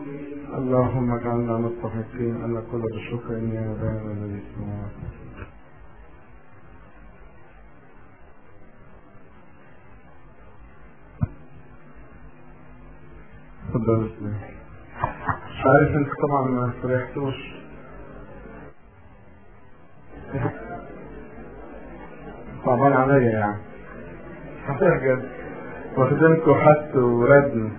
اللهم اجعلنا مستحقين ان نقول بالشكر اني يا ابانا الذي في السماوات تفضل اسمع مش عارف انت طبعا ما فرحتوش صعبان عليا يعني هتهجد واخدينكوا حس وردن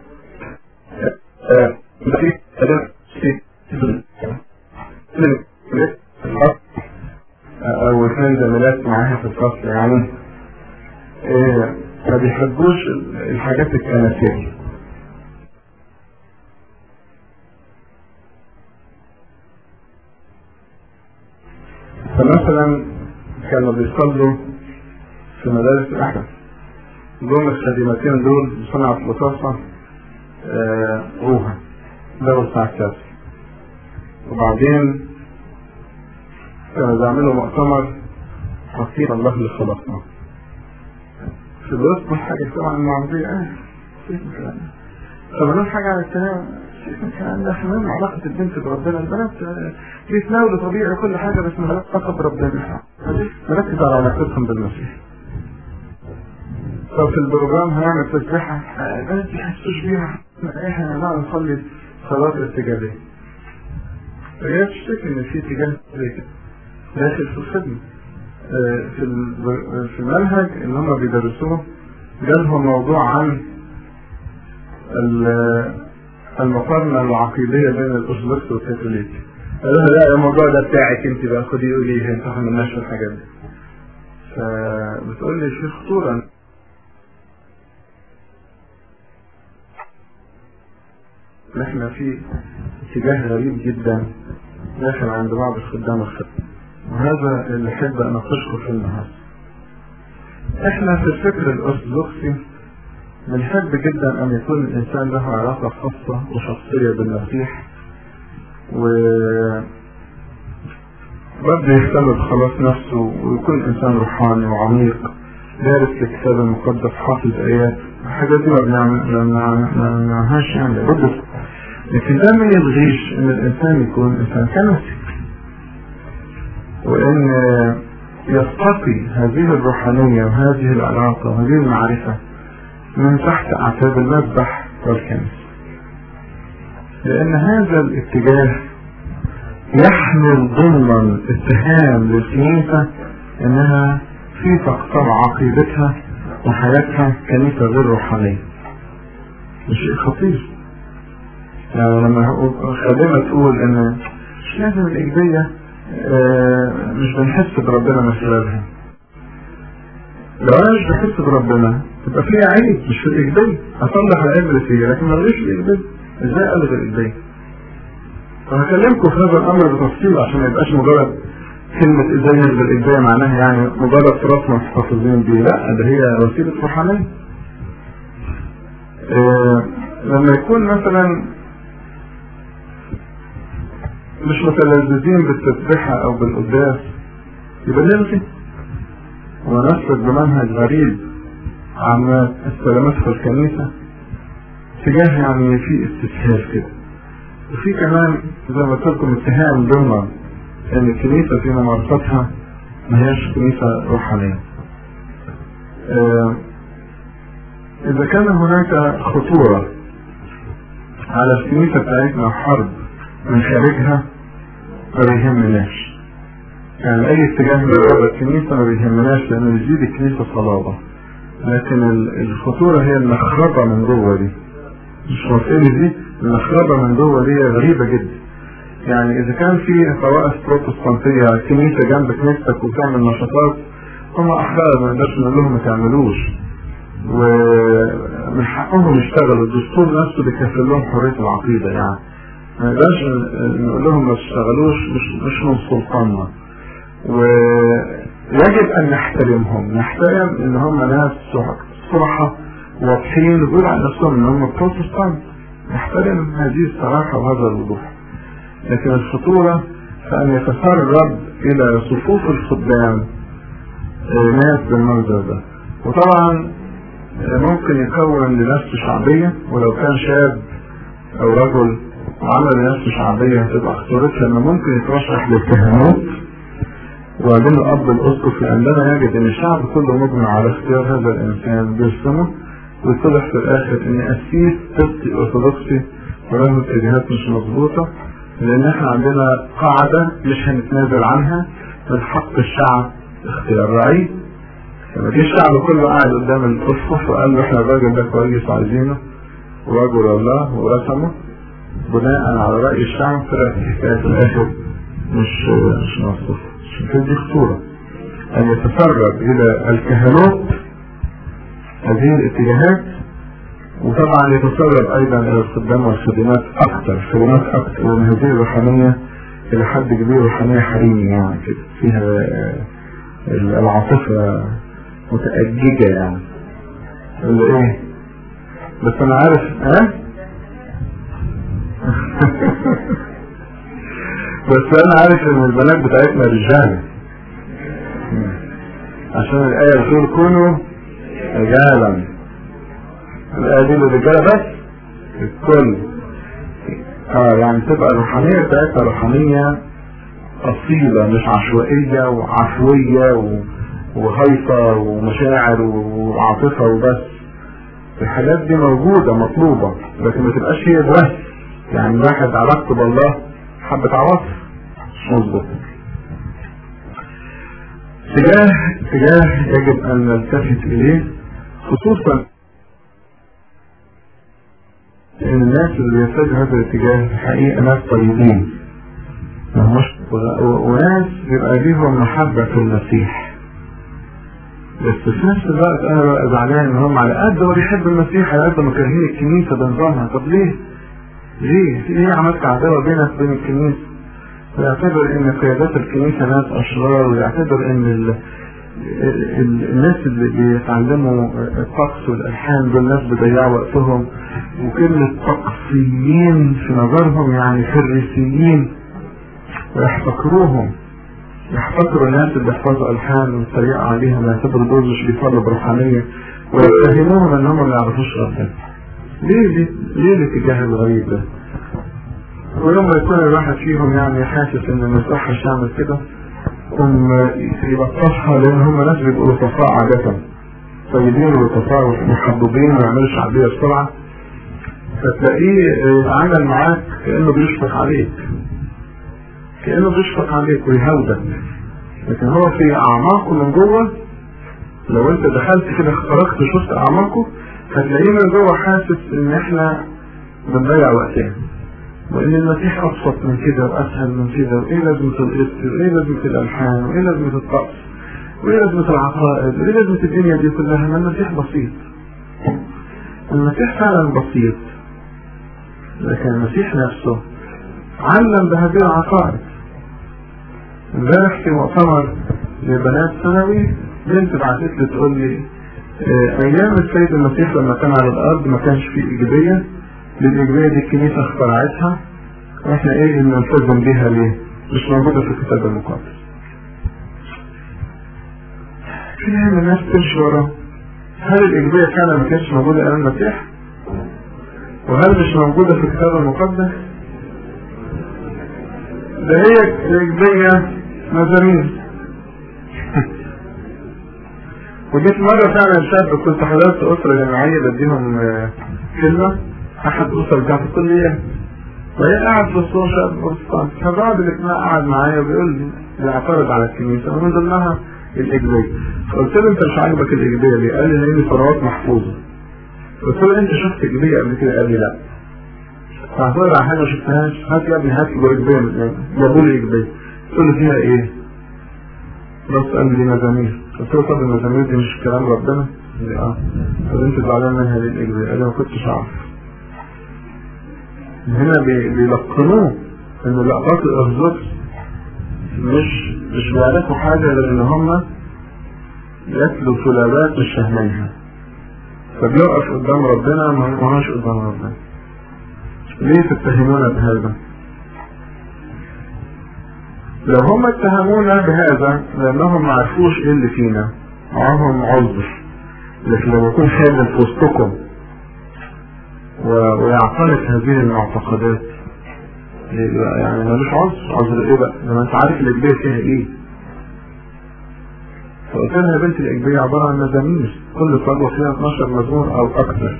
او اثنين زميلات معاها في الفصل يعني إيه ما بيحبوش الحاجات الكنسية فمثلا كانوا بيصلوا في مدارس الأحدث دول الخادمتين دول بصنعة رصاصة آه روها لغوا الساعة كاس وبعدين كانوا بيعملوا مؤتمر حقيقة الله اللي خلقنا في الوسط حاجة طبعا المعرضية اه طب حاجة على الكلام الكلام ده احنا علاقة البنت بربنا البنات بيتناولوا طبيعي كل حاجة بس مالهاش علاقة بربنا نركز على علاقتهم بالمسيح طب في البروجرام هنعمل تسبيحة ما تحسوش بيها احنا نقعد نصلي صلاة ارتجالية فهي تشتكي ان في اتجاه زي كده داخل في الخدمة في في المنهج اللي هم بيدرسوه جالهم موضوع عن المقارنة العقيدية بين الأرثوذكس والكاثوليك قال لها لا الموضوع ده بتاعك انت بقى خدي قولي انت ما عملناش الحاجات دي فبتقول لي في خطورة احنا في اتجاه غريب جدا داخل عند بعض الخدام الخدمة وهذا اللي احب ان اناقشه في النهار احنا في الفكر الارثوذكسي بنحب جدا ان يكون الانسان له علاقة خاصة وشخصية بالمسيح و بدأ يهتم بخلاص نفسه ويكون انسان روحاني وعميق دارس الكتاب المقدس حافظ ايات الحاجات دي ما بنعملهاش يعني لابد لكن ده ما يلغيش ان الانسان يكون انسان كنسي وان يستقي هذه الروحانية وهذه العلاقة وهذه المعرفة من تحت اعتاب المذبح والكنس لان هذا الاتجاه يحمل ضمن اتهام للكنيسة انها في تقطع عقيدتها وحياتها كنيسة غير روحانية شيء خطير يعني لما خادمة تقول ان مش لازم الإيجابية اه مش بنحس بربنا من خلالها لو انا مش بحس بربنا تبقى فيها عيب مش في الإيجابية اصلح العيب اللي فيها لكن ما الغيش الإيجابية ازاي الغي الإيجابية فهكلمكم في هذا الامر بتفصيل عشان ما يبقاش مجرد كلمة ازاي نلغي الإيجابية معناها يعني مجرد تراث محتفظين بيه لا ده هي وسيلة روحانية اه لما يكون مثلا مش متلذذين بالتسبيحة او بالقداس يبقى نلغي ونسلك بمنهج غريب عن السلامات في الكنيسة تجاه يعني في استسهال كده وفي كمان زي ما قلت لكم اتهام ضمن ان الكنيسة في ممارستها ما هياش كنيسة روحانية اه اذا كان هناك خطورة على الكنيسة بتاعتنا حرب من خارجها ما بيهمناش يعني اي اتجاه من بره الكنيسة ما بيهمناش لانه يزيد الكنيسة صلابة لكن الخطورة هي المخربة من جوه دي مش وسيلة دي المخربة من جوه دي غريبة جدا يعني اذا كان في طوائف بروتستانتية كنيسة جنب كنيستك وتعمل نشاطات هم احرار ما نقدرش نقول لهم ما تعملوش ومن حقهم يشتغلوا الدستور نفسه بيكفل لهم حرية العقيدة يعني ما نقدرش نقول لهم ما تشتغلوش مش مش من سلطاننا ويجب ان نحترمهم نحترم ان هم ناس صراحة واضحين ويقولوا عن نفسهم ان هم بروتستانت نحترم هذه الصراحة وهذا الوضوح لكن الخطورة فأن يتسرب إلى صفوف الخدام ناس بالمنظر ده وطبعا ممكن يكون لنفسه شعبية ولو كان شاب او رجل وعمل نفسه شعبية هتبقى خطورتها انه ممكن يترشح للكهنوت وبعدين الاب الاسقف عندما يجد ان الشعب كله مجمع على اختيار هذا الانسان بيرسمه ويتضح في الاخر ان اسيس قبطي ارثوذكسي وله اتجاهات مش مظبوطة لان احنا عندنا قاعدة مش هنتنازل عنها من حق الشعب اختيار رعيه لما جه الشعب كله قاعد قدام الاسقف وقال له احنا الراجل ده كويس عايزينه ورجل الله ورسمه بناء على رأي الشعب طلعت الحكاية في الآخر مش مش مظبوطة عشان كده دي خطورة أن يتسرب إلى الكهنوت هذه الاتجاهات وطبعا يتسرب أيضا إلى الخدام والخدمات أكثر خدمات أكثر ومن هذه الروحانية إلى حد كبير روحانية حريمية يعني كده فيها العاطفة متأججة يعني اللي إيه بس أنا عارف ها بس انا عارف ان البنات بتاعتنا رجاله عشان الآية بتقول كونوا رجالا الآية دي للرجالة بس الكل اه يعني تبقى الروحانية بتاعتها روحانية أصيلة مش عشوائية وعفوية و... وهيصة ومشاعر وعاطفة وبس الحاجات دي موجودة مطلوبة لكن ما تبقاش هي بس يعني واحد علاقته بالله حبة عواطف مش مظبوط اتجاه اتجاه يجب ان نلتفت اليه خصوصا ان الناس اللي بيتجهوا هذا الاتجاه الحقيقة ناس طيبين مش وناس بيبقى ليهم محبة في المسيح بس في نفس الوقت انا ببقى زعلان ان هم على قد ما بيحب المسيح على قد ما كارهين الكنيسة بنظامها طب ليه؟ ليه؟ في ايه عملت عداوة بينك وبين الكنيسة؟ ويعتبر ان قيادات الكنيسة ناس اشرار ويعتبر ان ال... ال... الناس اللي بيتعلموا الطقس والالحان دول ناس بيضيعوا وقتهم وكلمة طقسيين في نظرهم يعني فريسيين ويحتقروهم يحتقروا الناس اللي بيحفظوا الحان ويتريقوا عليهم ويعتبروا دول مش بيصلوا بروحانية ويتهموهم انهم ما يعرفوش ربنا ليه ليه ليه الاتجاه الغريب ده؟ ولما يكون الواحد فيهم يعني حاسس ان ما يصحش يعمل كده ثم يبطشها لان هم ناس بيبقوا لطفاء عادة طيبين ولطفاء ومحبوبين وما يعملوش شعبية بسرعة فتلاقيه يتعامل معاك كأنه بيشفق عليك كأنه بيشفق عليك ويهودك لكن هو في أعماقه من جوه لو انت دخلت كده اخترقت شفت أعماقه هتلاقيه من جوه حاسس ان احنا بنضيع وقتنا وان المسيح ابسط من كده واسهل من كده وايه لازمه القسط وايه لازمه الالحان وايه لازمه الطقس وايه لازمه العقائد وايه لازمه الدنيا دي كلها ما المسيح بسيط المسيح فعلا بسيط لكن المسيح نفسه علم بهذه العقائد امبارح في مؤتمر لبنات ثانوي بنت بعتت لي تقول لي ايام السيد المسيح لما كان على الارض ما كانش فيه ايجابيه للايجابيه دي الكنيسه اخترعتها واحنا ايه اللي نلتزم بيها ليه؟ مش موجوده في الكتاب المقدس. في من الناس تمشي وراه هل الايجابيه فعلا ما كانتش موجوده ايام المسيح؟ وهل مش موجوده في الكتاب المقدس؟ ده هي الايجابيه مزامير وجيت مرة فعلا شاب كنت حضرت أسرة جماعية بديهم كلمة أحد أسر بتاعت الكلية وهي قاعد في الصورة شاب بسطان فبعد الاجتماع قعد معايا وبيقول لي بيعترض على الكنيسة ومن ضمنها الإجبارية فقلت له أنت مش عاجبك الإجبارية ليه؟ قال لي لأن ثروات محفوظة قلت له أنت شفت إجبارية قبل كده؟ قال لي لا فاعترض على حاجة ما شفتهاش هات يا ابني هات لي إجبارية جابوا لي إجبارية قلت له فيها إيه؟ بس قال لي مزامير قلت له طب المزامير دي مش كلام ربنا؟ قال لي اه طب انت زعلان منها ليه الاجباري؟ قال لي ما كنتش اعرف هنا بيلقنوه ان لقطات الارثوذكس مش مش بيعرفوا حاجه غير ان هم ياكلوا سلالات مش فاهمينها فبيقف قدام ربنا ما هوش قدام ربنا ليه تتهمونا بهذا؟ لو هم اتهمونا بهذا لانهم ما عرفوش ايه اللي فينا معاهم عذر لكن لما يكون خادم في وسطكم و- ويعتنق هذه المعتقدات يعني ملوش عذر عذر ايه بقى لما انت عارف الاجبيه فيها ايه فقلت لها يا بنت الاجبيه عباره عن مزامير كل صلوه فيها 12 مزمور او اكثر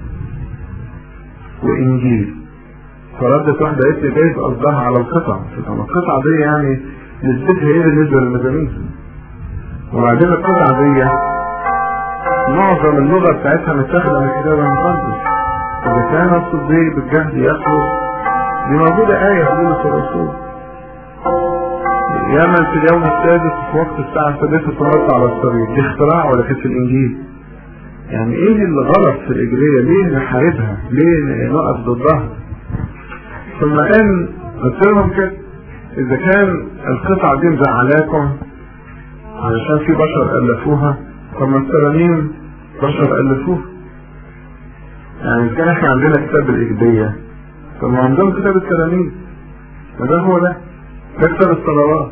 وانجيل فردت واحده قالت لي جايز قصدها على القطع طب القطع دي يعني نسبتها ايه بالنسبه للمزامير وبعدين القطع دي معظم اللغه بتاعتها متاخده من الكتاب المقدس اذا كان الصديق بالجهد يخرج دي موجودة آية في بولس الرسول يعمل في اليوم السادس في وقت الساعة السادسة تنط على الصليب دي اختراع ولا كانت في الإنجيل يعني ايه اللي غلط في الإجرية ليه نحاربها ليه نقف ضدها ثم ان قلت لهم كده إذا كان القطعة دي مزعلاكم علشان في بشر ألفوها طب ما الترانيم بشر ألفوها يعني إذا كان احنا عندنا كتاب الإجبية طب ما عندهم كتاب التلاميذ ما ده هو ده ده كتاب الصلوات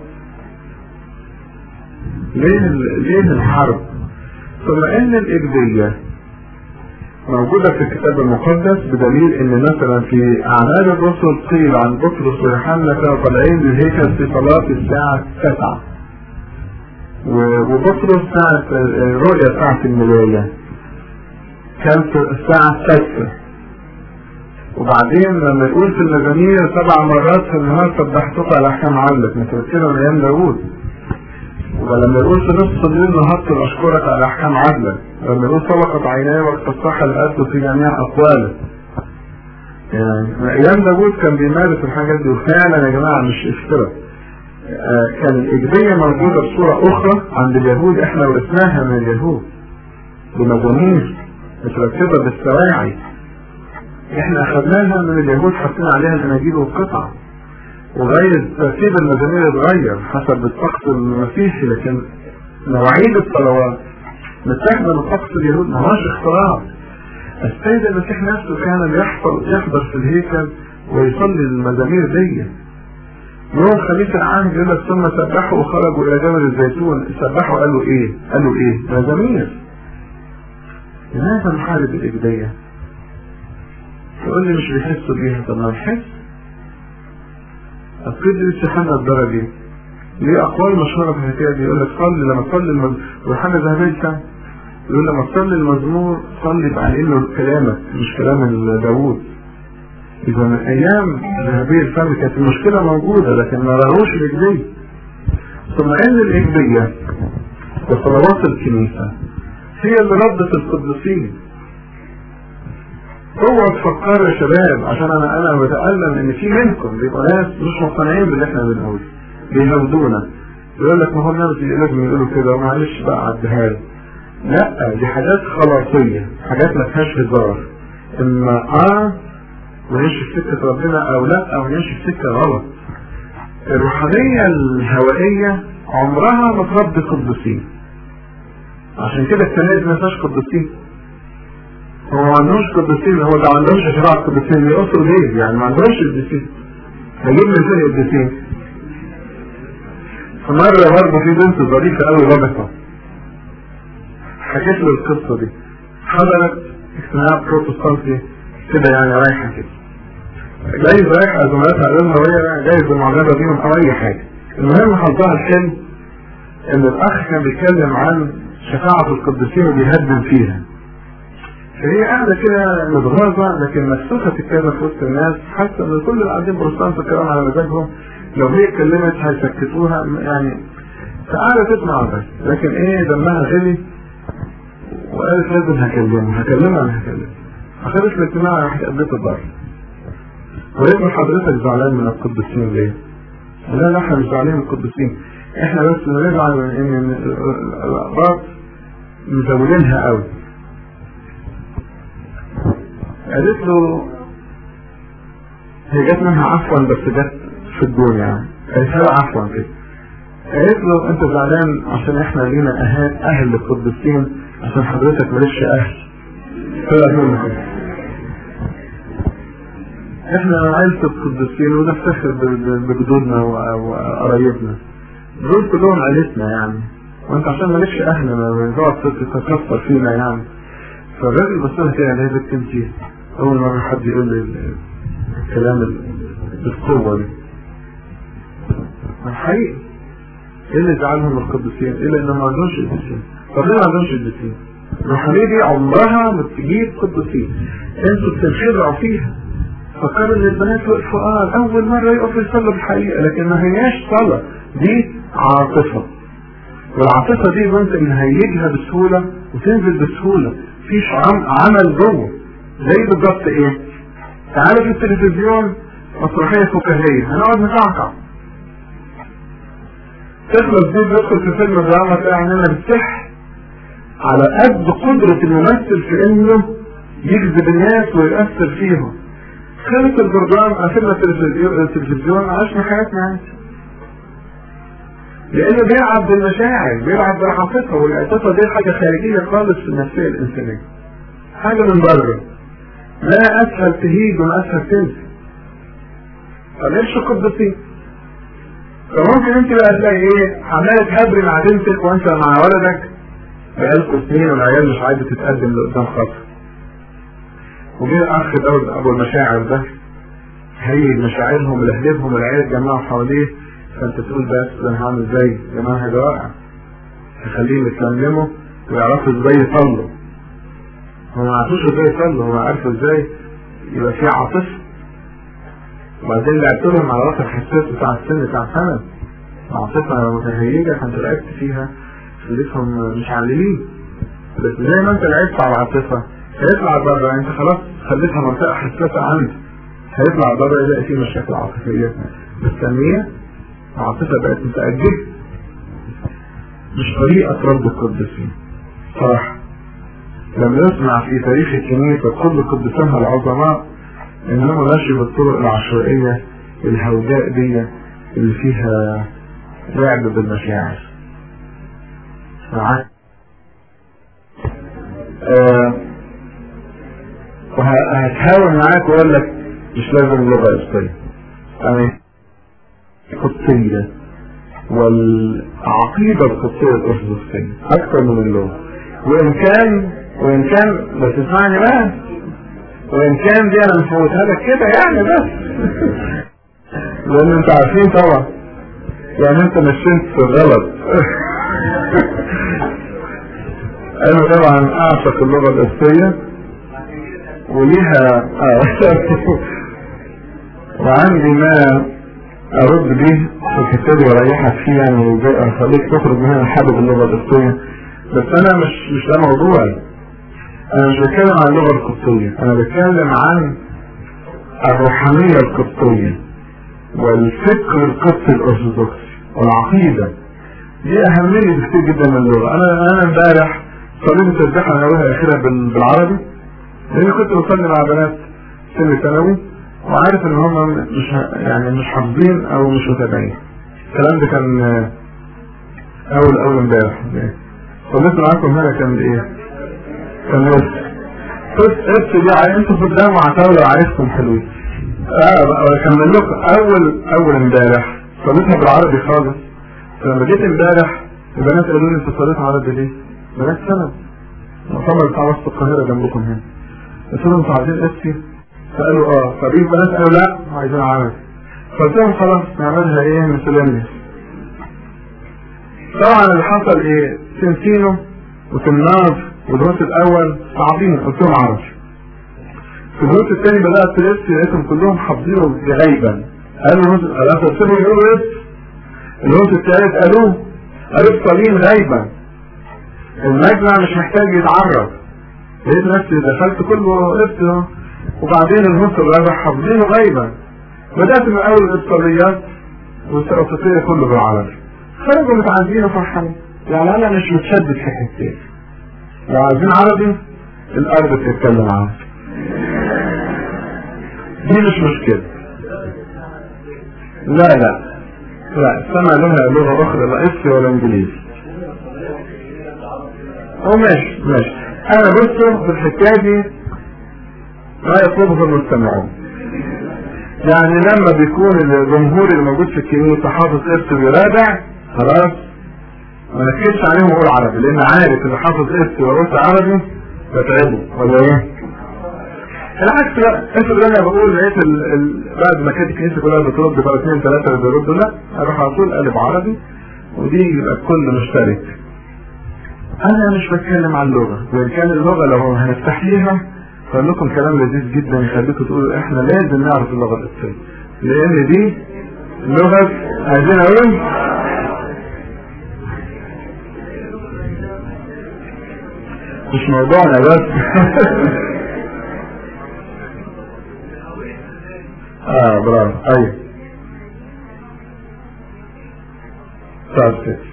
ليه ال- ليه الحرب ثم ان الاجبيه موجودة في الكتاب المقدس بدليل ان مثلا في اعمال الرسل قيل عن بطرس ويوحنا كانوا طالعين للهيكل في صلاة الساعة 9 و- وبطرس ساعة الرؤية ساعة الملاية كانت الساعة 6 وبعدين لما يقول في المزامير سبع مرات في النهار سبحتك على احكام عدلك متذكره من ايام داوود ولما يقول في نصف الليل نهضت اشكرك على احكام عدلك لما يقول سبقت عيناي واتصح القلب في جميع اقواله يعني ايام داوود كان بيمارس الحاجات دي وفعلا يا جماعه مش افتراء آه، كان الاجبيه موجوده بصوره اخرى عند اليهود احنا ورثناها من اليهود بمزامير مترتبه بالسواعي احنا اخذناها من اليهود حطينا عليها الاناجيل والقطع وغير ترتيب المزامير اتغير حسب الطقس المسيحي لكن مواعيد الصلوات متاخده من طقس اليهود ما هوش اختراع السيد المسيح نفسه كان يحضر يحضر في الهيكل ويصلي المزامير دي يوم خميس العام يقول لك ثم سبحوا وخرجوا الى جبل الزيتون سبحوا قالوا ايه؟ قالوا ايه؟ مزامير لماذا نحارب الاجبيه؟ تقول لي مش بيحسوا بيها طب ما نحس القديس يوحنا الدرجي ليه اقوال مشهوره في الحكايه دي يقول لك صلي لما تصلي المز... ويوحنا ذهبي كان يقول لما تصلي المزمور صلي بعد انه كلامك مش كلام ال- داوود اذا من ايام ذهبي الفم كانت المشكله موجوده لكن ما راهوش الاجبيه ثم ان الاجبيه وصلوات الكنيسه هي اللي ردت القديسين اوعوا تفكروا يا شباب عشان انا انا بتألم ان في منكم بيبقوا ناس مش مقتنعين باللي احنا بنقوله بيهودونا يقول لك ما هو الناس لازم يقولوا كده معلش بقى عدها لي لا دي حاجات خلاصية حاجات ما فيهاش هزار اما اه ونمشي في سكة ربنا او لا او نمشي في سكة غلط الروحانية الهوائية عمرها ما تربي قديسين عشان كده الكنائس ما فيهاش قديسين هو ما عندهمش قديسين هو ده ما عندهمش شراع قديسين يقصوا ليه يعني ما عندهمش قديسين هيجيب من فين قديسين فمرة برضه في بنت ظريفة قوي ربطة حكيت له القصة دي حضرت اجتماع بروتستانتي كده يعني رايحة كده جايز رايحة زملاتها قالوا لها وهي جايز معجبة بيهم أو أي حاجة المهم حظها الحلم إن الأخ كان بيتكلم عن شفاعة القديسين وبيهدم فيها فهي قاعدة كده متغاظة لكن مكسوفة تتكلم في وسط الناس حاسة ان كل اللي قاعدين بروتستانت الكلام على مزاجهم لو هي اتكلمت هيسكتوها يعني فقاعدة تسمع بس لكن ايه دمها غلي وقالت لازم هكلمه هكلمها انا هكلمه اخدت الاجتماع راحت قابلت بره ويبقى حضرتك زعلان من القديسين ليه؟ لا لا احنا مش زعلانين من القديسين احنا بس بنزعل من ان الاقباط مزودينها قوي قالت له هي جت منها عفوا بس جت في الدنيا يعني قالت له عفوا كده قالت له انت زعلان عشان احنا لينا اهل اهل للقديسين عشان حضرتك مالكش اهل طلع منه كده احنا عيلة القديسين ونفتخر ب- بجدودنا و- وقرايبنا دول كلهم عيلتنا يعني وانت عشان مالكش اهل ما تقعد تتكسر فينا يعني فالراجل بص لها كده قال لها بنت انت اول مرة حد يقول لي الكلام بالقوة دي الحقيقة ايه اللي جعلهم القديسين؟ ايه لانهم ما عندهمش قديسين طب ليه ما عندهمش قديسين؟ الروحانية دي عمرها ما تجيب قديسين انتوا بتنخدعوا فيها فكروا ان البنات وقفوا اه اول مرة يقفوا يصلوا بالحقيقة لكن ما هياش صلاة دي عاطفة والعاطفة دي ممكن نهيجها بسهولة وتنزل بسهولة فيش عمل جوه زي بالظبط ايه تعالى في التلفزيون مسرحية فكاهية هنقعد نقعقع تخلص دي بيدخل في فيلم دراما تلاقي عيننا بتسح على قد قدرة الممثل في انه يجذب الناس ويأثر فيهم خلص البرنامج قفلنا التلفزيون عشنا حياتنا عادي لانه بيلعب بالمشاعر بيلعب بالعاطفه والعاطفه دي حاجه خارجيه خالص في النفسيه الانسانيه حاجه من بره لا اسهل تهيج ولا اسهل تنسى فليش قدسين فممكن انت بقى تلاقي ايه عماله تهبري مع بنتك وانت مع ولدك بقالكوا سنين والعيال مش عايزه تتقدم لقدام خطر وجه اخ ده ابو المشاعر ده هيج مشاعرهم ولهلبهم والعيال اتجمعوا حواليه فانت تقول بس انا هعمل ازاي يا جماعه هيبقى واقع تخليهم يتكلموا ويعرفوا ازاي يصلوا هم ما عرفوش ازاي يصلوا هم عرفوا ازاي يبقى في عاطفه وبعدين لعبت لهم على راس الحساس بتاع السن بتاع سنه عاطفه متهيجه فانت لعبت فيها خليتهم مش عالمين بس زي ما انت لعبت على العاطفه هيطلع بره انت خلاص خليتها منطقه حساسه عندك هيطلع بره يلاقي فيه مشاكل عاطفيه مستنيه العاطفة بقت متأجلة مش طريقة رب القدسين صراحة لما نسمع في تاريخ الكنيسة كل قدسانها العظماء انهم ماشي بالطرق العشوائية الهوجاء دي اللي فيها لعب بالمشاعر معاك آه وهتحاول معاك واقول لك مش لازم اللغة الاسبانية يعني القدسية والعقيدة القدسية الأرثوذكسية أكثر من اللغة وإن كان وإن كان بس اسمعني بقى وإن كان دي أنا مفوتها لك كده يعني بس لأن أنت عارفين طبعا يعني أنت مشيت في الغلط أنا طبعا أعشق اللغة الأسية وليها آه وعندي ما ارد به في كتابي واريحك فيه يعني وازاي اخليك تخرج من هنا حابب اللغه القبطيه بس انا مش مش ده موضوعي انا مش بتكلم عن اللغه القبطيه انا بتكلم عن الروحانيه القبطيه والفكر القبطي الارثوذكسي والعقيده دي اهميه بكتير جدا من اللغه انا انا امبارح صليت التسبيحه انا اخرها بالعربي لاني كنت بصلي مع بنات سن ثانوي وعارف ان هم مش يعني مش حافظين او مش متابعين الكلام ده كان اول اول امبارح صليت معاكم هنا كان ايه كان اس اس اس دي انتوا في الدم عتاولة وعارفكم حلوين اه اكمل لكم اول اول امبارح صليتها بالعربي خالص فلما جيت امبارح البنات قالوا لي انت صليت عربي ليه؟ بنات سنة المؤتمر بتاع وسط القاهرة جنبكم هنا قلت لهم انتوا عايزين اسي فقالوا اه فبيه بنات قالوا لا عايزين عربي فقلت لهم خلاص نعملها ايه مثل طبعا اللي حصل ايه سنتينو وتناف والهوت الاول صعبين قلت لهم عربي في الهوت الثاني بدات تلف لقيتهم كلهم حافظينه غيبا قالوا الهوت الاخر قلت لهم يقولوا ايه الهوت الثالث قالوه قالوا صليم غيبا المجمع مش محتاج يتعرف لقيت نفسي دخلت كله وقفت وبعدين الهوت الرابع حافظينه غيبا بدات من اول الابطاليات والثلاثيه كله بالعربي خرجوا متعزين وفرحانين يعني انا مش متشدد في حتتين لو عايزين عربي الارض بتتكلم عربي دي مش مشكلة لا لا لا السمع لها لغة أخرى لا إسي ولا إنجليزي وماشي ماشي أنا بصوا في الحكاية دي ما يطلبه المستمعون يعني لما بيكون الجمهور اللي موجود في الكنيسة حافظ إرث ويراجع خلاص ما نكدش عليهم اقول عربي لان عارف اللي حافظ إرث ويرث عربي بتعبه ولا ايه؟ العكس بقى افرض انا بقول لقيت ال... ال... بعد ما كانت الكنيسه كلها بترد بقى اثنين ثلاثه اللي بيردوا لا اروح على طول قلب عربي ودي يبقى الكل مشترك انا مش بتكلم عن اللغه وان كان اللغه لو هنفتح ليها فاقول لكم كلام لذيذ جدا يخليكم تقولوا احنا لازم نعرف اللغه القبطيه لان دي لغه عايزين اقول مش موضوعنا بس اه برافو ايوه طيب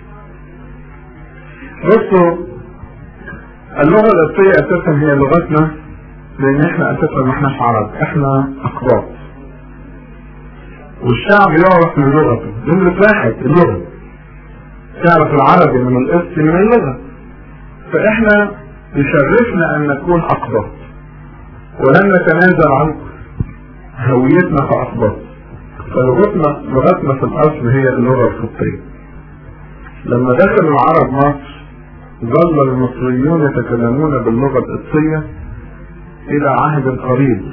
بصوا اللغة القبطية اساسا هي لغتنا لان احنا اساسا ما احناش عرب احنا اقباط والشعب يعرف من لغته جملة واحد اللغة تعرف العربي من القبط من اللغة فاحنا يشرفنا ان نكون اقباط ولن نتنازل عن هويتنا كاقباط فلغتنا لغتنا في الاصل هي اللغة القبطية لما دخل العرب مصر ظل المصريون يتكلمون باللغة القبطية الى عهد قريب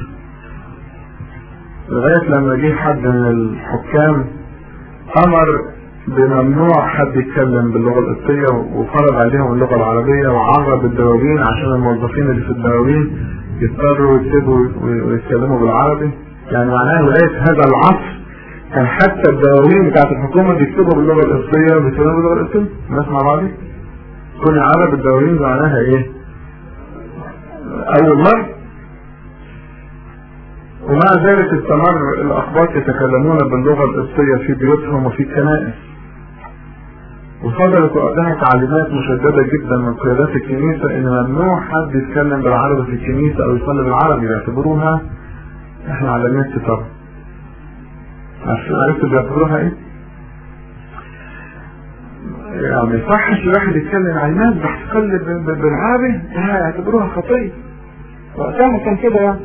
لغاية لما جه حد من الحكام امر بممنوع حد يتكلم باللغة القبطية وفرض عليهم اللغة العربية وعرب الدواوين عشان الموظفين اللي في الدواوين يضطروا يكتبوا ويتكلموا بالعربي يعني معناه لغاية هذا العصر كان حتى الدواوين بتاعت الحكومة بيكتبوا باللغة القبطية وبيتكلموا باللغة القبطية الناس مع بعض كون عرب الدواوين معناها ايه؟ أول مرة ومع ذلك استمر الأخبار يتكلمون باللغة القبطية في بيوتهم وفي الكنائس وصدرت وقتها تعليمات مشددة جدا من قيادات الكنيسة ان ممنوع حد يتكلم بالعربي في الكنيسة او يصلي بالعربي يعتبروها احنا على النت طبعا عشان عرفت بيعتبروها ايه؟ يعني ما يصحش الواحد يتكلم عن الناس بيتكلم بالعربي يعتبروها خطية وقتها كان كده يعني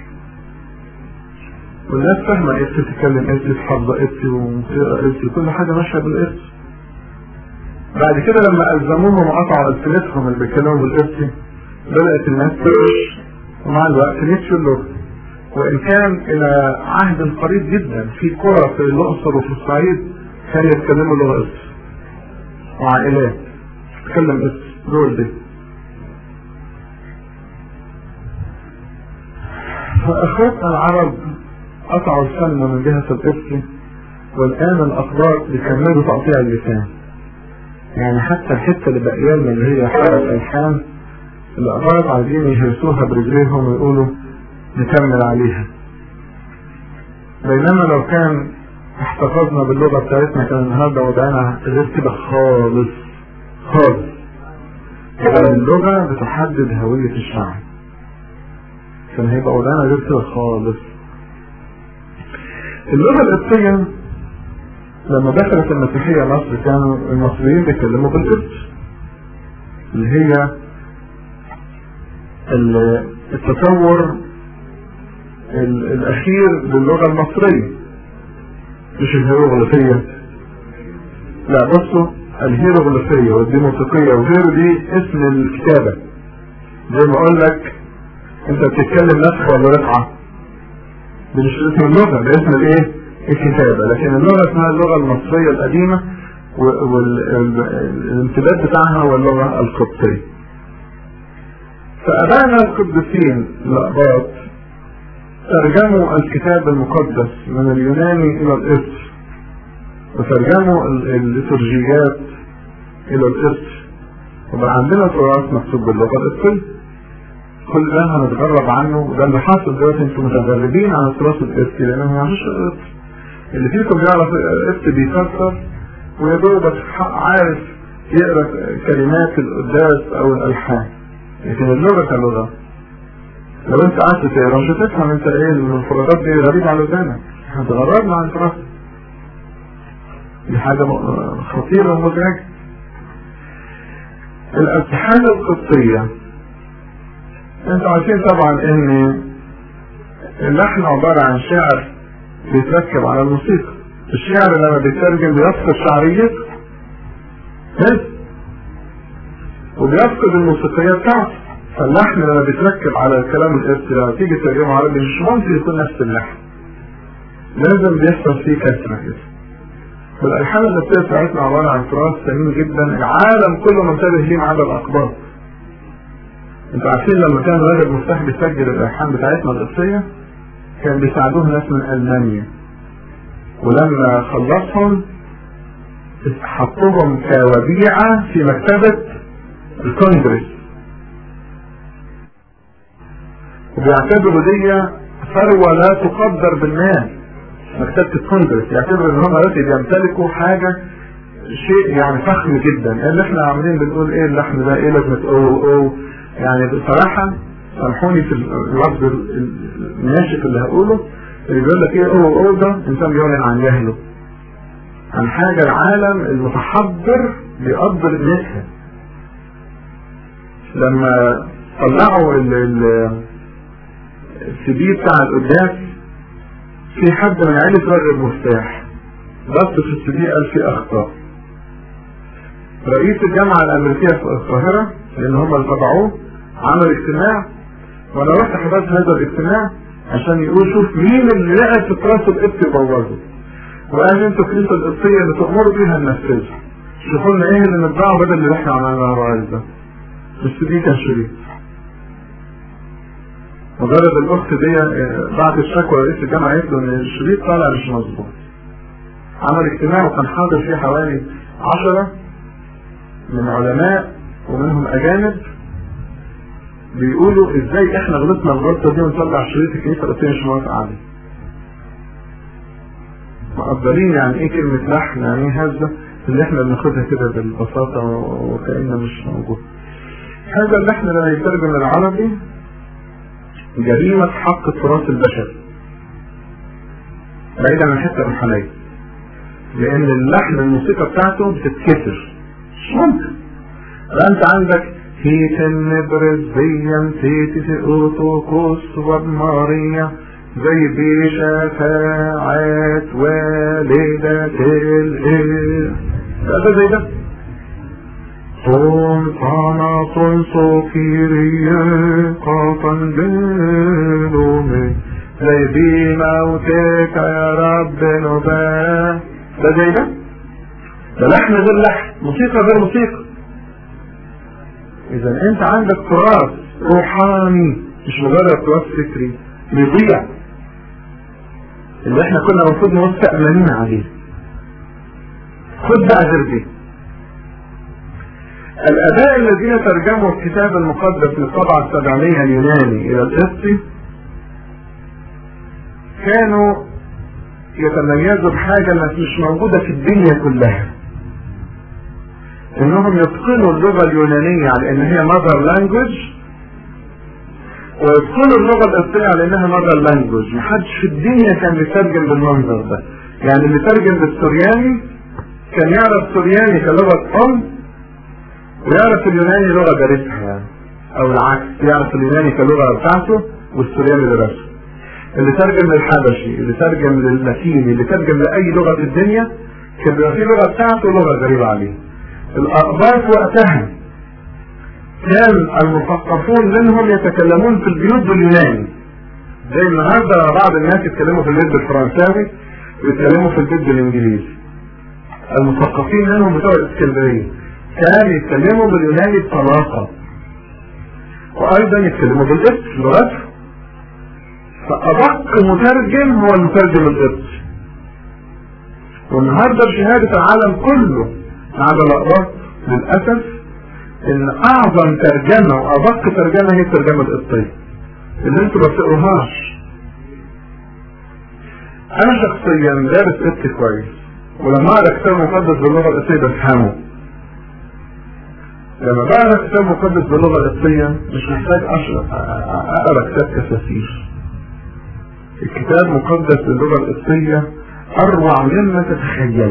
والناس فاهمة ايه تتكلم ايه حافظة ايه ومقرأة ايه كل حاجة ماشية بالايه بعد كده لما ألزموهم وقطعوا ألسنتهم اللي بيتكلموا بالقبطي بدأت الناس تقش ومع الوقت نسيوا اللغة وإن كان إلى عهد قريب جدا في قرى في الأقصر وفي الصعيد كانوا يتكلموا لغة قبطي وعائلات تتكلم قبطي دول دي فأخواتنا العرب قطعوا الفن من جهة القبطي والآن الأخبار بيكملوا تقطيع اللسان يعني حتى الحتة اللي بقية من اللي هي حرف الحام الأخبار عايزين يهرسوها برجليهم ويقولوا نكمل عليها بينما لو كان احتفظنا باللغة بتاعتنا كان النهاردة وضعنا غير كده خالص خالص يعني اللغة بتحدد هوية الشعب كان هيبقى وضعنا غير كده خالص اللغة القبطية لما دخلت المسيحية مصر كانوا المصريين بيتكلموا بالقبط اللي هي التصور الأخير للغة المصرية مش الهيروغليفية لا بصوا الهيروغليفية والديموسيقية وغيره دي اسم الكتابة زي ما اقول لك انت بتتكلم نسخ ولا رفعة دي مش اسم اللغة ده اسم الايه الكتابة لكن اللغة اسمها اللغة المصرية القديمة والامتداد بتاعها هو اللغة القبطية فأبانا القديسين الأقباط ترجموا الكتاب المقدس من اليوناني إلى القبط وترجموا الليتورجيات إلى القبط وبقى عندنا تراث مكتوب باللغة القبطية كل ده هنتغرب عنه وده اللي حاصل دلوقتي انتم متغربين عن التراث القبطي لانه ما يعرفش القبط اللي فيكم يعرف القبط بيفسر ويا دوبك عارف يقرا كلمات القداس او الالحان لكن اللغه كلغه لو انت قعدت تقرا مش هتفهم انت ايه الفرادات دي غريبه على ودانك هتغربنا عن التراث دي حاجه خطيره ومزعجه الالحان القبطيه انتوا عارفين طبعا ان اللحن عباره عن شعر بيتركب على الموسيقى الشعر لما بيترجم بيفقد شعريته بس وبيفقد الموسيقية بتاعته فاللحن لما بيتركب على الكلام القبطي لما تيجي ترجمه عربي مش ممكن يكون نفس اللحن لازم بيحصل فيه كسرة كده والألحان القبطية بتاعتنا عبارة عن تراث ثمين جدا العالم كله منتبه ليه ما عدا الأقباط انتوا عارفين لما كان راجل مفتاح بيسجل الألحان بتاعتنا القبطية كان بيساعدوه ناس من ألمانيا ولما خلصهم حطوهم كوديعة في مكتبة الكونجرس وبيعتبروا دي ثروة لا تقدر بالمال مكتبة الكونجرس يعتبروا ان هم دلوقتي بيمتلكوا حاجة شيء يعني فخم جدا اللي احنا عاملين بنقول ايه اللحن ده ايه لازمة او او يعني بصراحة سامحوني في اللفظ الناشف اللي هقوله اللي بيقول لك ايه او او ده انسان بيعلن عن جهله عن حاجة العالم المتحضر بيقدر قيمتها لما طلعوا السي دي بتاع القداس في حد من عيلة راجل مفتاح بص في السي دي قال في اخطاء رئيس الجامعة الامريكية في القاهرة لان هم اللي طبعوه عمل اجتماع وانا رحت حضرت هذا الاجتماع عشان يقول شوف مين اللي لقى في التراث القبطي بوظه وقال انتوا الكنيسه القبطيه اللي تؤمروا بيها ننفذها شوفوا لنا ايه اللي نطبعه بدل اللي احنا عملناه الرئيس ده بس دي كان شريط مجرد الاخت دي بعد الشكوى رئيس الجامعه قالت له ان الشريط طالع مش مظبوط عمل اجتماع وكان حاضر فيه حوالي عشرة من علماء ومنهم اجانب بيقولوا ازاي احنا غلطنا الغلطه دي ونطلع شريط الكنيسه القبطيه مش موافقه عليه مقدرين يعني ايه كلمة لحن يعني ايه هزة اللي احنا بناخدها كده بالبساطة وكأنه مش موجود هذا اللحن لما يترجم العربي جريمة حق التراث البشري بعيدا عن الحتة الروحانية لأن اللحن الموسيقى بتاعته بتتكسر مش ممكن فأنت عندك هيتن برزيا تيتي أوتوكوس وبماريا زي بشفاعة والدة الإله ده زي ده سلطانة سوكيرية قطن بلومي زي بموتك يا رب نباه ده زي ده ده لحن غير لحن موسيقى غير موسيقى اذا انت عندك تراث روحاني مش مجرد تراث فكري بيضيع اللي احنا كنا المفروض مستأمنين عليه خد بقى غير دي الاباء الذين ترجموا الكتاب المقدس للطبعة السبعينية اليوناني الى القبطي كانوا يتميزوا بحاجة مش موجودة في الدنيا كلها انهم يتقنوا اللغة اليونانية على ان هي mother language ويدخلوا اللغة القبطية على انها ماذر لانجوج محدش في الدنيا كان بيترجم بالمنظر ده يعني اللي ترجم بالسورياني كان يعرف سورياني كلغة ام ويعرف اليوناني لغة دارسها يعني او العكس يعرف اليوناني كلغة بتاعته والسورياني درسه اللي ترجم للحبشي اللي ترجم لللاتيني اللي ترجم لأي لغة في الدنيا كان بيبقى في لغة بتاعته لغة غريبة عليه الأقباط وقتها كان المثقفون منهم يتكلمون في البيوت باليوناني زي النهارده بعض الناس يتكلموا في البيت بالفرنساوي ويتكلموا في البيت بالانجليزي المثقفين منهم بتوع الاسكندريه كانوا يتكلموا باليوناني بطلاقه وايضا يتكلموا بالقبط لغته فادق مترجم هو المترجم القبطي والنهارده بشهاده العالم كله على الاقباط للاسف ان اعظم ترجمه وادق ترجمه هي الترجمه القبطيه اللي انتوا ما بتقروهاش انا شخصيا دارس قبطي كويس ولما اقرا كتاب مقدس باللغه القبطيه بفهمه لما بقرا كتاب مقدس باللغه القبطيه مش محتاج اقرا كتاب كساسير الكتاب مقدس باللغه القبطيه اروع مما تتخيله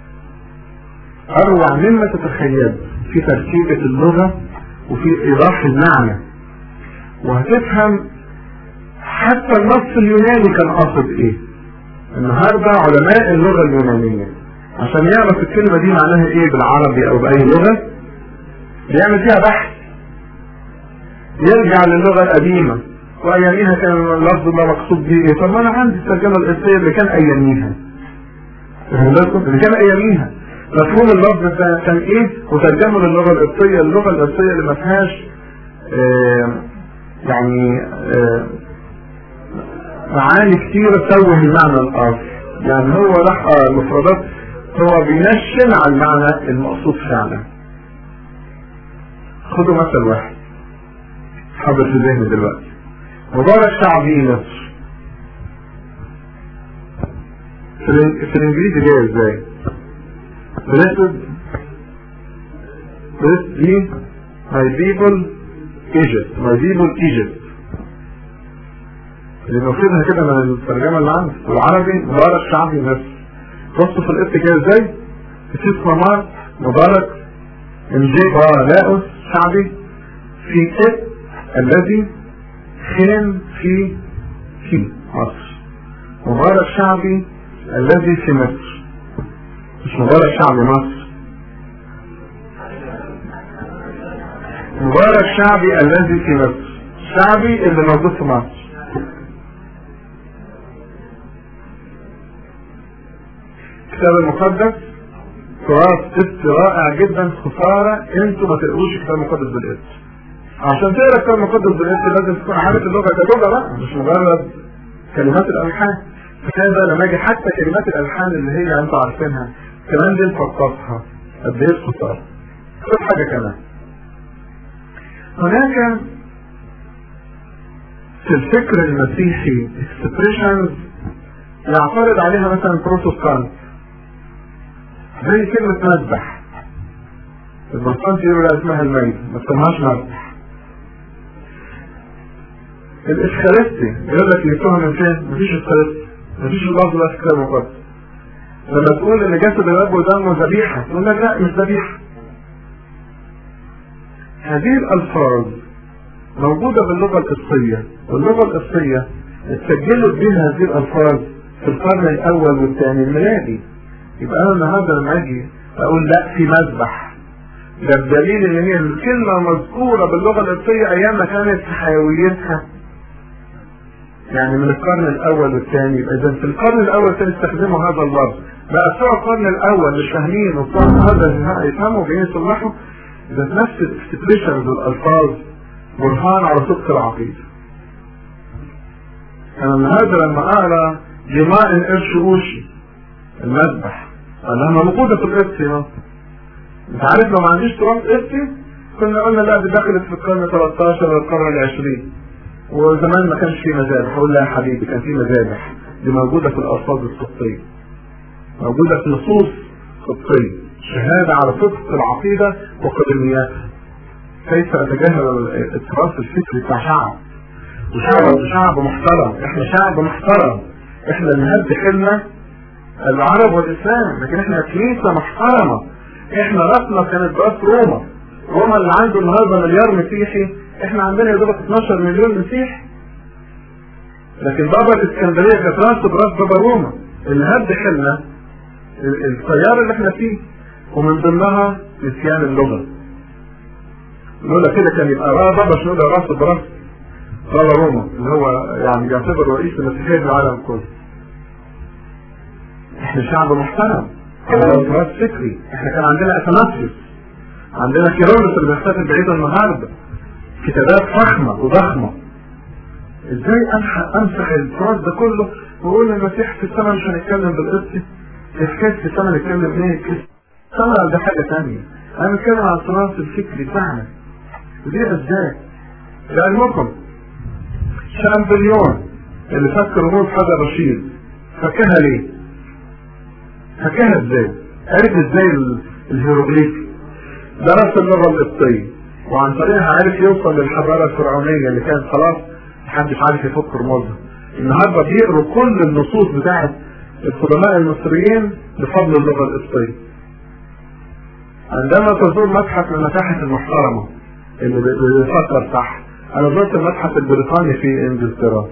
اروع مما تتخيله في تركيبة اللغة وفي ايضاح المعنى وهتفهم حتى النص اليوناني كان قصد ايه النهاردة علماء اللغة اليونانية عشان يعرف الكلمة دي معناها ايه بالعربي او باي لغة بيعمل فيها بحث يرجع للغة القديمة وأياميها كان اللفظ ده مقصود بيه إيه؟ طب ما أنا عندي الترجمة القبطية اللي كان أياميها اللي كان أياميها مفهوم اللفظ ده كان إيه وترجمه للغة القبطية اللغة القبطية اللي ما فيهاش آه يعني آه معاني كتيرة توه المعنى الآخر يعني هو راح المفردات هو بينشن على المعنى المقصود فعلا خدوا مثل واحد حاضر في ذهني دلوقتي مبارك شعبي مصر في الانجليزي جاي ازاي؟ blessed blessed be my people Egypt my people Egypt اللي ناخدها كده من الترجمة اللي عندي بالعربي مبارك شعبي مصر بصوا في القط كده ازاي؟ في ممار مبارك انجي لاؤس شعبي في قط الذي خان في في مصر مبارك شعبي الذي في مصر مش مبارك شعبي مصر مبارك شعبي الذي في مصر شعبي اللي موجود في مصر الكتاب المقدس تراث قسط رائع جدا خسارة انتوا ما تقروش الكتاب المقدس بالقسط عشان تقرا الكتاب المقدس بالقسط لازم تكون عارف اللغة كلغة بقى مش مجرد كلمات الألحان فكان بقى لما اجي حتى كلمات الألحان اللي هي انتوا عارفينها كمان دي نفقصها قد ايه الخسارة خد حاجة كمان هناك في الفكر المسيحي expressions يعترض عليها مثلا بروتستانت زي كلمة مذبح البروتستانت يقولوا لا اسمها الميت ما اسمهاش مذبح الاسخارستي يقول لك جبتوها من فين؟ مفيش اسخارستي مفيش اللفظ ده في الكتاب المقدس لما تقول ان جسد الاب ودمه ذبيحه تقول لك لا مش ذبيحه هذه الالفاظ موجوده باللغه القبطيه واللغه القبطيه اتسجلت بها هذه الالفاظ في القرن الاول والثاني الميلادي يبقى انا النهارده لما اجي اقول لا في مذبح ده الدليل ان هي الكلمه مذكوره باللغه القبطيه ايام ما كانت في حيويتها يعني من القرن الاول والثاني يبقى اذا في القرن الاول كانوا يستخدموا هذا اللفظ بقى بتوع القرن الاول مش فاهمين وبتوع النهارده يفهموا جايين يصلحوا ده نفس الاكسبريشنز والالفاظ برهان على صدق العقيده. انا النهارده لما اقرا جماع قرش اوشي المذبح انها موجوده في القبطي اهو. انت عارف لو ما عنديش تراث قبطي كنا قلنا لا دي دخلت في القرن 13 والقرن العشرين وزمان ما كانش في مذابح اقول لا يا حبيبي كان في مذابح دي موجوده في الالفاظ القبطيه موجوده في نصوص قبطيه شهاده على صدق العقيده وقدمياتها كيف اتجاهل التراث الفكري بتاع شعب وشعب شعب محترم احنا شعب محترم احنا اللي هد حلنا العرب والاسلام لكن احنا كنيسه محترمه احنا راسنا كانت راس روما روما اللي عنده النهارده مليار مسيحي احنا عندنا يا دوبك 12 مليون مسيحي لكن بابا الاسكندريه كانت راسه براس بابا روما اللي هد حلنا التيار اللي احنا فيه ومن ضمنها نسيان اللغه لولا كده كان يبقى بابا شنو ده راس براس بابا روما اللي هو يعني بيعتبر رئيس المسيحيه في العالم كله احنا شعب محترم عندنا تراث فكري احنا كان عندنا اثناسيوس عندنا كيرلس اللي بيحتفل بعيد النهارده كتابات فخمه وضخمه ازاي امسح امسح التراث ده كله واقول للمسيح في السماء مش هنتكلم بالقبطي في حكايه في السماء نتكلم ايه السماء ده حاجه ثانيه انا بتكلم عن التراث الفكري بتاعنا ودي ازاي لعلمكم شامبليون اللي فك رموز حجر رشيد فكها ليه؟ فكها ازاي؟ عرف ازاي الهيروغليفي درس اللغه القبطيه وعن طريقها عرف يوصل للحضاره الفرعونيه اللي كانت خلاص محدش عارف يفك رموزها النهارده بيقروا كل النصوص بتاعت القدماء المصريين بفضل اللغه القبطيه عندما تزور متحف من المتاحف المحترمه اللي بيفكر صح انا زرت المتحف البريطاني في انجلترا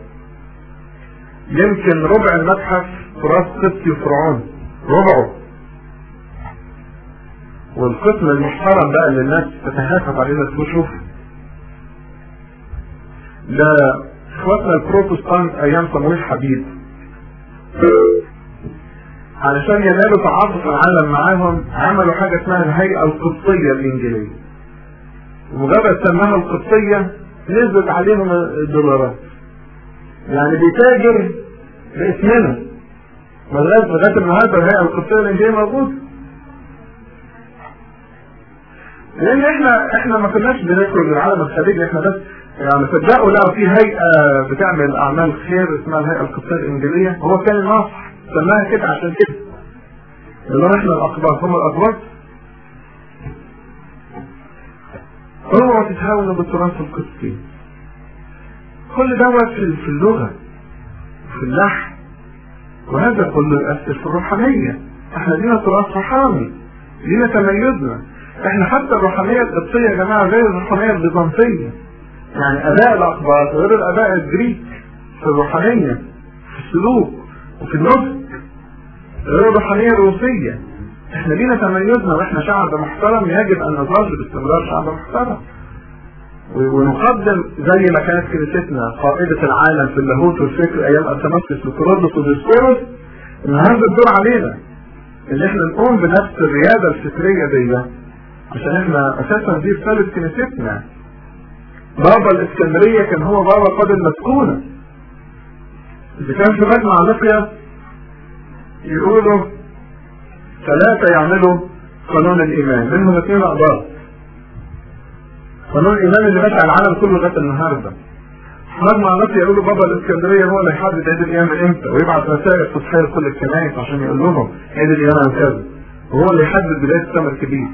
يمكن ربع المتحف تراث قبطي وفرعوني ربعه والقسم المحترم بقى اللي الناس تتهافت عليه انك تشوف ده اخواتنا البروتستانت ايام صمويل حبيب علشان ينالوا تعاطف العالم معاهم عملوا حاجه اسمها الهيئه القبطيه الانجيليه ومجرد سماها القبطيه نزلت عليهم الدولارات يعني بيتاجر باسمنا لغايه لغايه النهارده الهيئه القبطيه الانجيليه موجوده لان احنا احنا ما كناش بندخل للعالم الخارجي احنا بس يعني صدقوا لقوا في هيئه بتعمل اعمال خير اسمها الهيئه القبطيه الانجيليه هو كان الناصح سماها كده عشان كده اللي احنا الاقباط هم الاقباط اوعوا تتهاونوا بالتراث القبطي كل دوت في في اللغه في اللحن وهذا كله يؤثر في الروحانيه احنا لينا تراث روحاني لينا تميزنا احنا حتى الروحانيه القبطيه يا جماعه غير الروحانيه البيزنطيه يعني اباء الاقباط غير الاباء الجريك في الروحانيه في السلوك وفي النطق غير الروحانيه الروسيه احنا لينا تميزنا واحنا شعب محترم يجب ان نظل باستمرار شعب محترم ونقدم زي ما كانت كنيستنا قائدة العالم في اللاهوت والفكر ايام ارتماسيس وكورودوس وديسكوروس النهارده الدور علينا ان احنا نقوم بنفس الرياده الفكريه دي عشان احنا اساسا دي رساله كنيستنا بابا الاسكندريه كان هو بابا قاضي المسكونه اذا كان في مجمع لقيا يقولوا ثلاثه يعملوا قانون الايمان منهم اثنين اقباط قانون الايمان اللي ماشي على العالم كله لغايه النهارده مجمع لقيا يقولوا بابا الاسكندريه هو اللي يحدد عيد القيامه امتى ويبعت رسائل تصحيح لكل الكنائس عشان يقول لهم عيد القيامه كذا وهو اللي يحدد بدايه السمر الكبير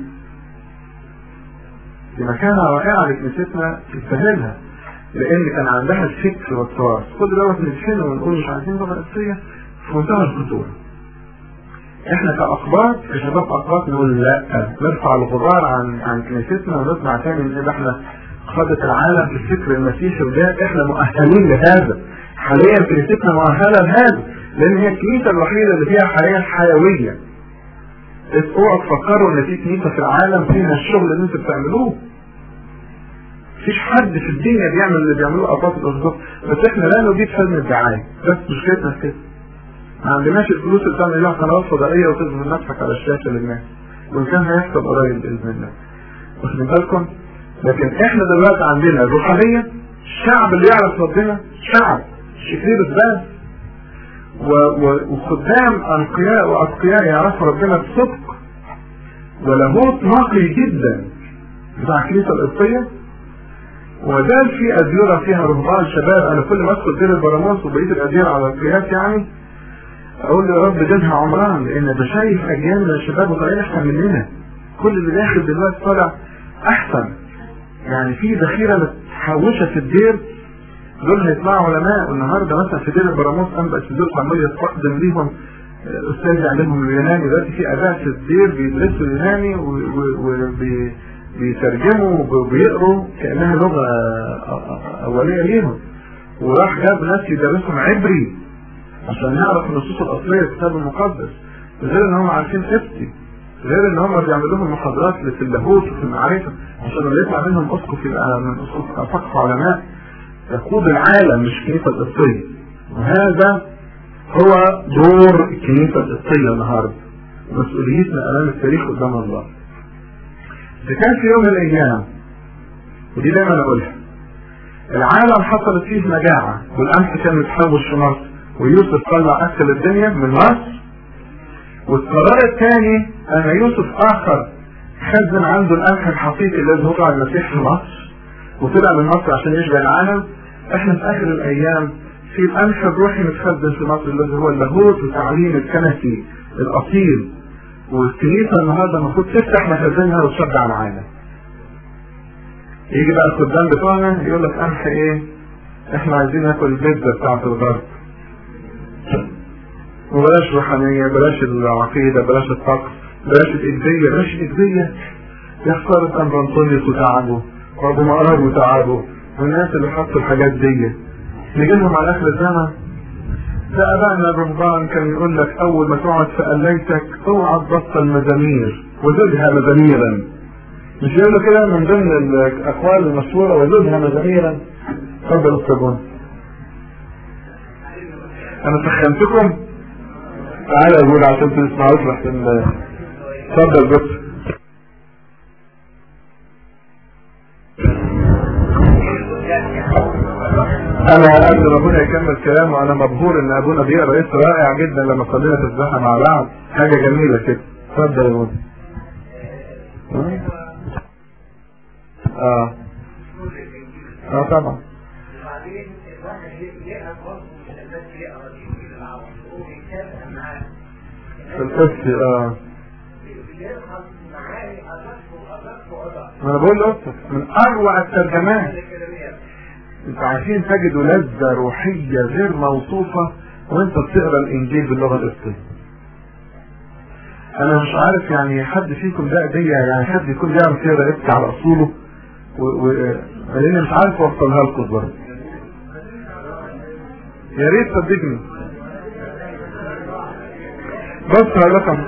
دي مكانة رائعة لكنيستنا تستاهلها لأن كان عندها الفكر والتراث كل دوت ندفنه ونقول مش عايزين لغة قبطية في منتهى الخطورة احنا كأقباط كشباب أقباط نقول لا نرفع الغبار عن عن كنيستنا ونطلع تاني نقول احنا قادة العالم في الفكر المسيحي وده احنا مؤهلين لهذا حاليا كنيستنا مؤهلة لهذا لأن هي الكنيسة الوحيدة اللي فيها حاليا حيوية اوعوا تفكروا ان في كنيسة في العالم فيها الشغل اللي انتوا بتعملوه مفيش حد في الدنيا بيعمل اللي بيعملوه اباط الارثوذكس بس احنا لا نريد فن الدعايه بس مشكلتنا في كده ما عندناش الفلوس اللي تعمل لها قنوات فضائيه وتظهر نفسك على الشاشه للناس وان كان هيحصل قريب باذن الله واخدين بالكم لكن احنا دلوقتي عندنا الروحانيه الشعب اللي يعرف ربنا شعب شكرير بس وخدام انقياء واتقياء يعرفوا ربنا بصدق ولاهوت نقي جدا بتاع الكنيسه القبطيه وزال في أديرة فيها رهبان شباب أنا كل ما أدخل دير البراموس وبقية الأديرة على القياس يعني أقول يا رب زادها عمران لأن ده شايف أجيال من الشباب وطالعين أحسن مننا كل اللي داخل دلوقتي طالع أحسن يعني في ذخيرة متحوشة في الدير دول هيطلعوا علماء والنهارده مثلا في دير البراموس أنبأ الدول عمال يتقدم ليهم أستاذ يعلمهم اليوناني دلوقتي في آباء في الدير بيدرسوا يوناني وبي بيترجموا وبيقروا كانها لغه اوليه ليهم وراح جاب ناس يدرسهم عبري عشان يعرف النصوص الاصليه في الكتاب المقدس غير ان هم عارفين قبطي غير ان هم بيعملوا لهم محاضرات في اللاهوت وفي المعرفه عشان اللي يطلع منهم اسقف يبقى من اسقف علماء يقود العالم مش الكنيسه القبطيه وهذا هو دور الكنيسه القبطيه النهارده مسؤوليتنا امام التاريخ قدام الله إذا كان في يوم من الأيام ودي دايما أقولها العالم حصلت فيه مجاعة والقمح كان متحوش في مصر ويوسف طلع أكل الدنيا من مصر والقرار الثاني أن يوسف آخر خزن عنده القمح الحقيقي الذي هو المسيح في مصر وطلع من مصر عشان يشبع العالم احنا في آخر الأيام في القمح الروحي متخزن في مصر الذي هو اللاهوت والتعليم الكنسي الأصيل والكنيسة النهاردة المفروض تفتح مخازنها وتشجع العالم. يجي بقى الخدام بتوعنا يقول لك قمح ايه؟ احنا عايزين ناكل البيتزا بتاعت الغرب. وبلاش روحانية، بلاش العقيدة، بلاش الطقس، بلاش الإجبية، بلاش الإجبية. يا خسارة أم أنطونيوس وتعبه، وأبو مقرب وتعبه، والناس اللي حطوا الحاجات دي. نيجي لهم على آخر الزمن ده ابائنا الرهبان كان يقول لك اول ما تقعد في قليتك اوعى تبطل مزامير وزدها مزاميرا مش يقول كده من ضمن الاقوال المشهوره وزدها مزاميرا اتفضل الصابون انا سخنتكم تعالى يا جود عشان تسمعوش لحسن اتفضل بس انا قبل ما ابونا يكمل كلامه انا مبهور ان ابونا بيقرا اسم رائع جدا لما صلينا تسبيحه مع بعض حاجه جميله كده اتفضل يا ابونا اه اه طبعا وبعدين الواحد يقرا برضه مش الناس يقرا الانجيل العربي هو بيتابع معاه في القدس اه بيلخص معاني ادق وادق وادق ما انا بقول له من اروع الترجمات انتوا عارفين تجدوا لذة روحية غير موصوفة وانت بتقرا الانجيل باللغة القبطية. انا مش عارف يعني حد فيكم ده ايديا يعني حد يكون بيعرف يقرا قبطي على اصوله و... و... لاني مش عارف اوصلها لكم برضه. يا ريت صدقني. بص هقول لكم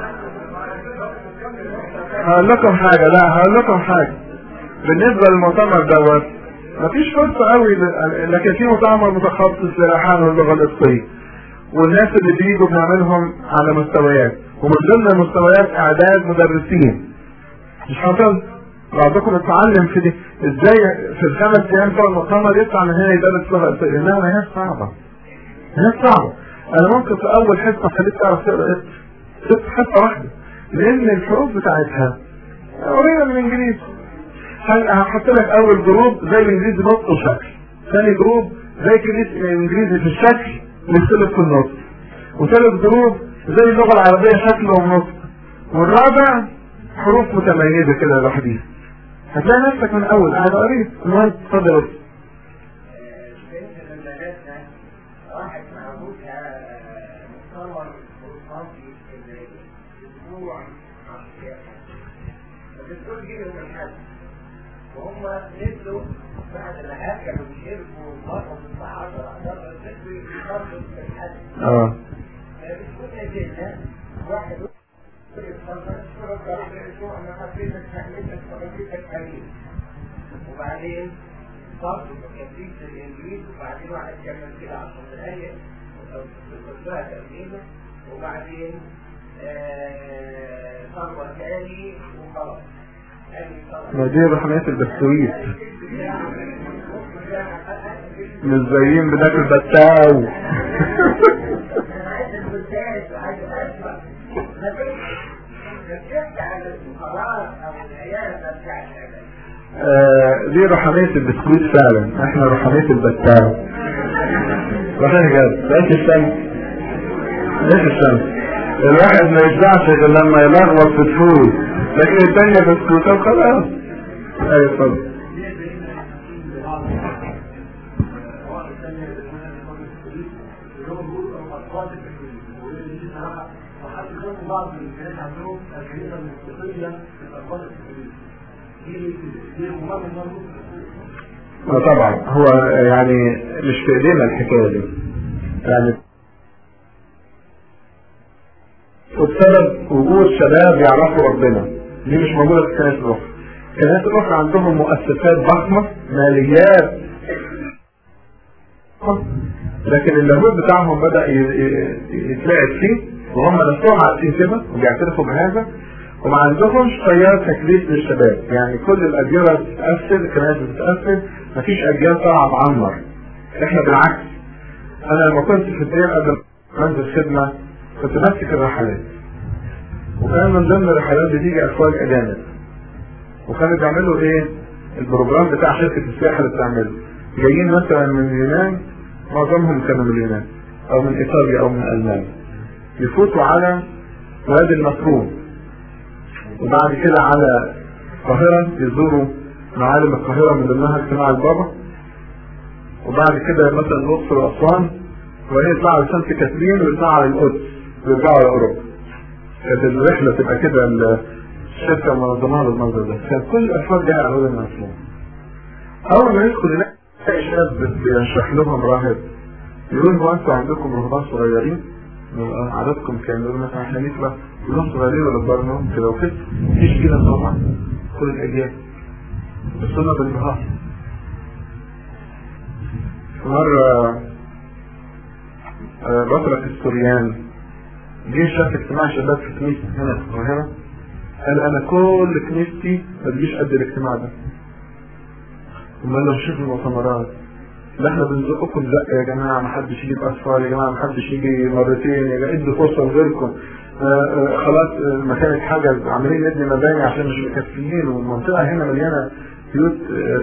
هقول لكم حاجة لا هقول لكم حاجة بالنسبة للمؤتمر دوت مفيش فرصة قوي ل- لكن في مؤتمر متخصص للألحان واللغة القبطية والناس اللي بيجوا بنعملهم على مستويات ومن ضمن المستويات إعداد مدرسين مش حصل بعضكم اتعلم في دي ازاي في الخمس ايام بتوع المؤتمر يطلع من هنا يدرس لغة قبطية انها ما هي صعبة هي صعبة انا ممكن في اول حصة خليك تعرف تقرا قبطي ست حصة واحدة لان الحروف بتاعتها قريبة من الانجليزي هل- هحط لك اول جروب زي الانجليزي نطق وشكل ثاني جروب زي الإنجليزي- الانجليزي في الشكل مختلف في النطق وثالث جروب زي اللغه العربيه شكل ونطق والرابع حروف متميزه كده لوحديها هتلاقي نفسك من اول قاعد قريب المهم اتفضل يا أستاذ. بنت من بناتنا راحت مع ابوها مؤتمر فرنسي اسبوع عشرة فبتقول جه يوم الحد وهم نزلوا بعد ما اكلوا وشربوا ومروا الساعة 10 11 نزلوا يصلوا في الحد اه فبتقول نزلنا واحد يقول اتفضل اشكرك يا رب يسوع انا حبيتك حبيتك حبيتك حبيبي وبعدين برضه تكتيك الانجليز وبعدين واحد كمل كده 10 دقايق وصلها تمرينه وبعدين آه، ثروه تاني وخلاص تاني ما ثروه دي رحمات البسكويت مش زيين بناكل بتاو انا عايز البلدان وعايز اسمع ما تفتح على الفقراء او العيال بتاع العيال آه، دي رحمية البسكويت فعلا احنا رحمية البتاو رحمية جد ليش الشمس ليش الشمس الواحد ما يشبعش غير لما يلخبط في الفول لكن الدنيا بسكوتة وخلاص ايوه اتفضل آه طبعا هو يعني مش في ايدينا الحكايه دي يعني وبسبب وجود شباب يعرفوا ربنا دي مش موجوده في الكنائس الاخرى الكنائس الاخرى عندهم مؤسسات ضخمه ماليات لكن اللاهوت بتاعهم بدا ي- ي- يتلعب فيه وهم نفسهم عارفين كده وبيعترفوا بهذا وما عندهمش تيار تكليف للشباب يعني كل الاجيال بتتقفل الكنائس بتتقفل مفيش اجيال طالعه تعمر احنا بالعكس انا لما كنت في الدير قبل ما انزل خدمه كنت ماسك الرحلات وكان من ضمن الرحلات بتيجي افواج اجانب وكانوا بيعملوا ايه البروجرام بتاع شركه السياحه اللي بتعمله جايين مثلا من اليونان معظمهم كانوا من اليونان او من ايطاليا او من المانيا يفوتوا على وادي النصرون وبعد كده على القاهرة يزوروا معالم القاهرة من ضمنها اجتماع البابا وبعد كده مثلا الأقصر وأسوان وبعدين يطلعوا لسانت كاترين ويطلعوا على القدس ويرجعوا على أوروبا كانت الرحلة تبقى كده الشركة منظمة بالمنظر ده كان كل الأفراد جاية على وادي النصرون أول ما يدخل هناك تلاقي شاب بيشرح لهم راهب يقول هو أنتوا عندكم رهبان صغيرين من عددكم كان يقول مثلا احنا نسبة كلهم صغيرين ولا كبار منهم كده وكده مفيش كده طبعا كل الأجيال بس هما بالنهار مرة آه، بطرك السوريان جه شاف اجتماع شباب في كنيسة هنا في القاهرة قال أنا كل كنيستي ما تجيش قد الاجتماع ده امال لو شوف المؤتمرات لا احنا بنزقكم زق يا جماعه ما حدش يجيب اطفال يا جماعه ما حدش يجي مرتين يا جماعه ادوا فرصه لغيركم آه آه خلاص المكان اتحجز عاملين نبني مباني عشان مش مكفيين والمنطقه هنا مليانه بيوت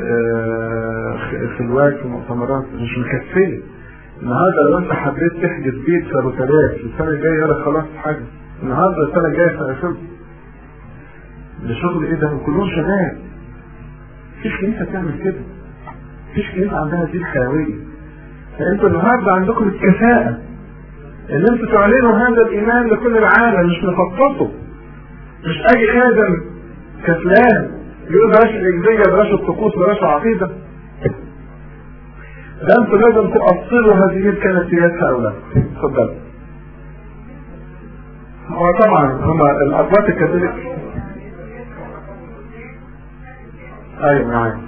خلوات ومؤتمرات مش مكفيه النهارده لو انت حبيت تحجز بيت في ابو ثلاث السنه الجايه يقول لك خلاص حجز النهارده السنه الجايه في شغل ده شغل ايه ده كلهم شباب مفيش كنيسه تعمل كده مفيش كنيسه عندها دي الحيويه فانتوا النهارده عندكم الكفاءه ان انتوا تعلنوا هذا الايمان لكل العالم مش نخططه مش اي خادم كسلان يقول بلاش الانجيل بلاش الطقوس بلاش العقيده ده انتوا لازم تؤصلوا هذه الكنسيات هؤلاء اتفضل هو طبعا هما الاقباط الكاثوليك ايوه معايا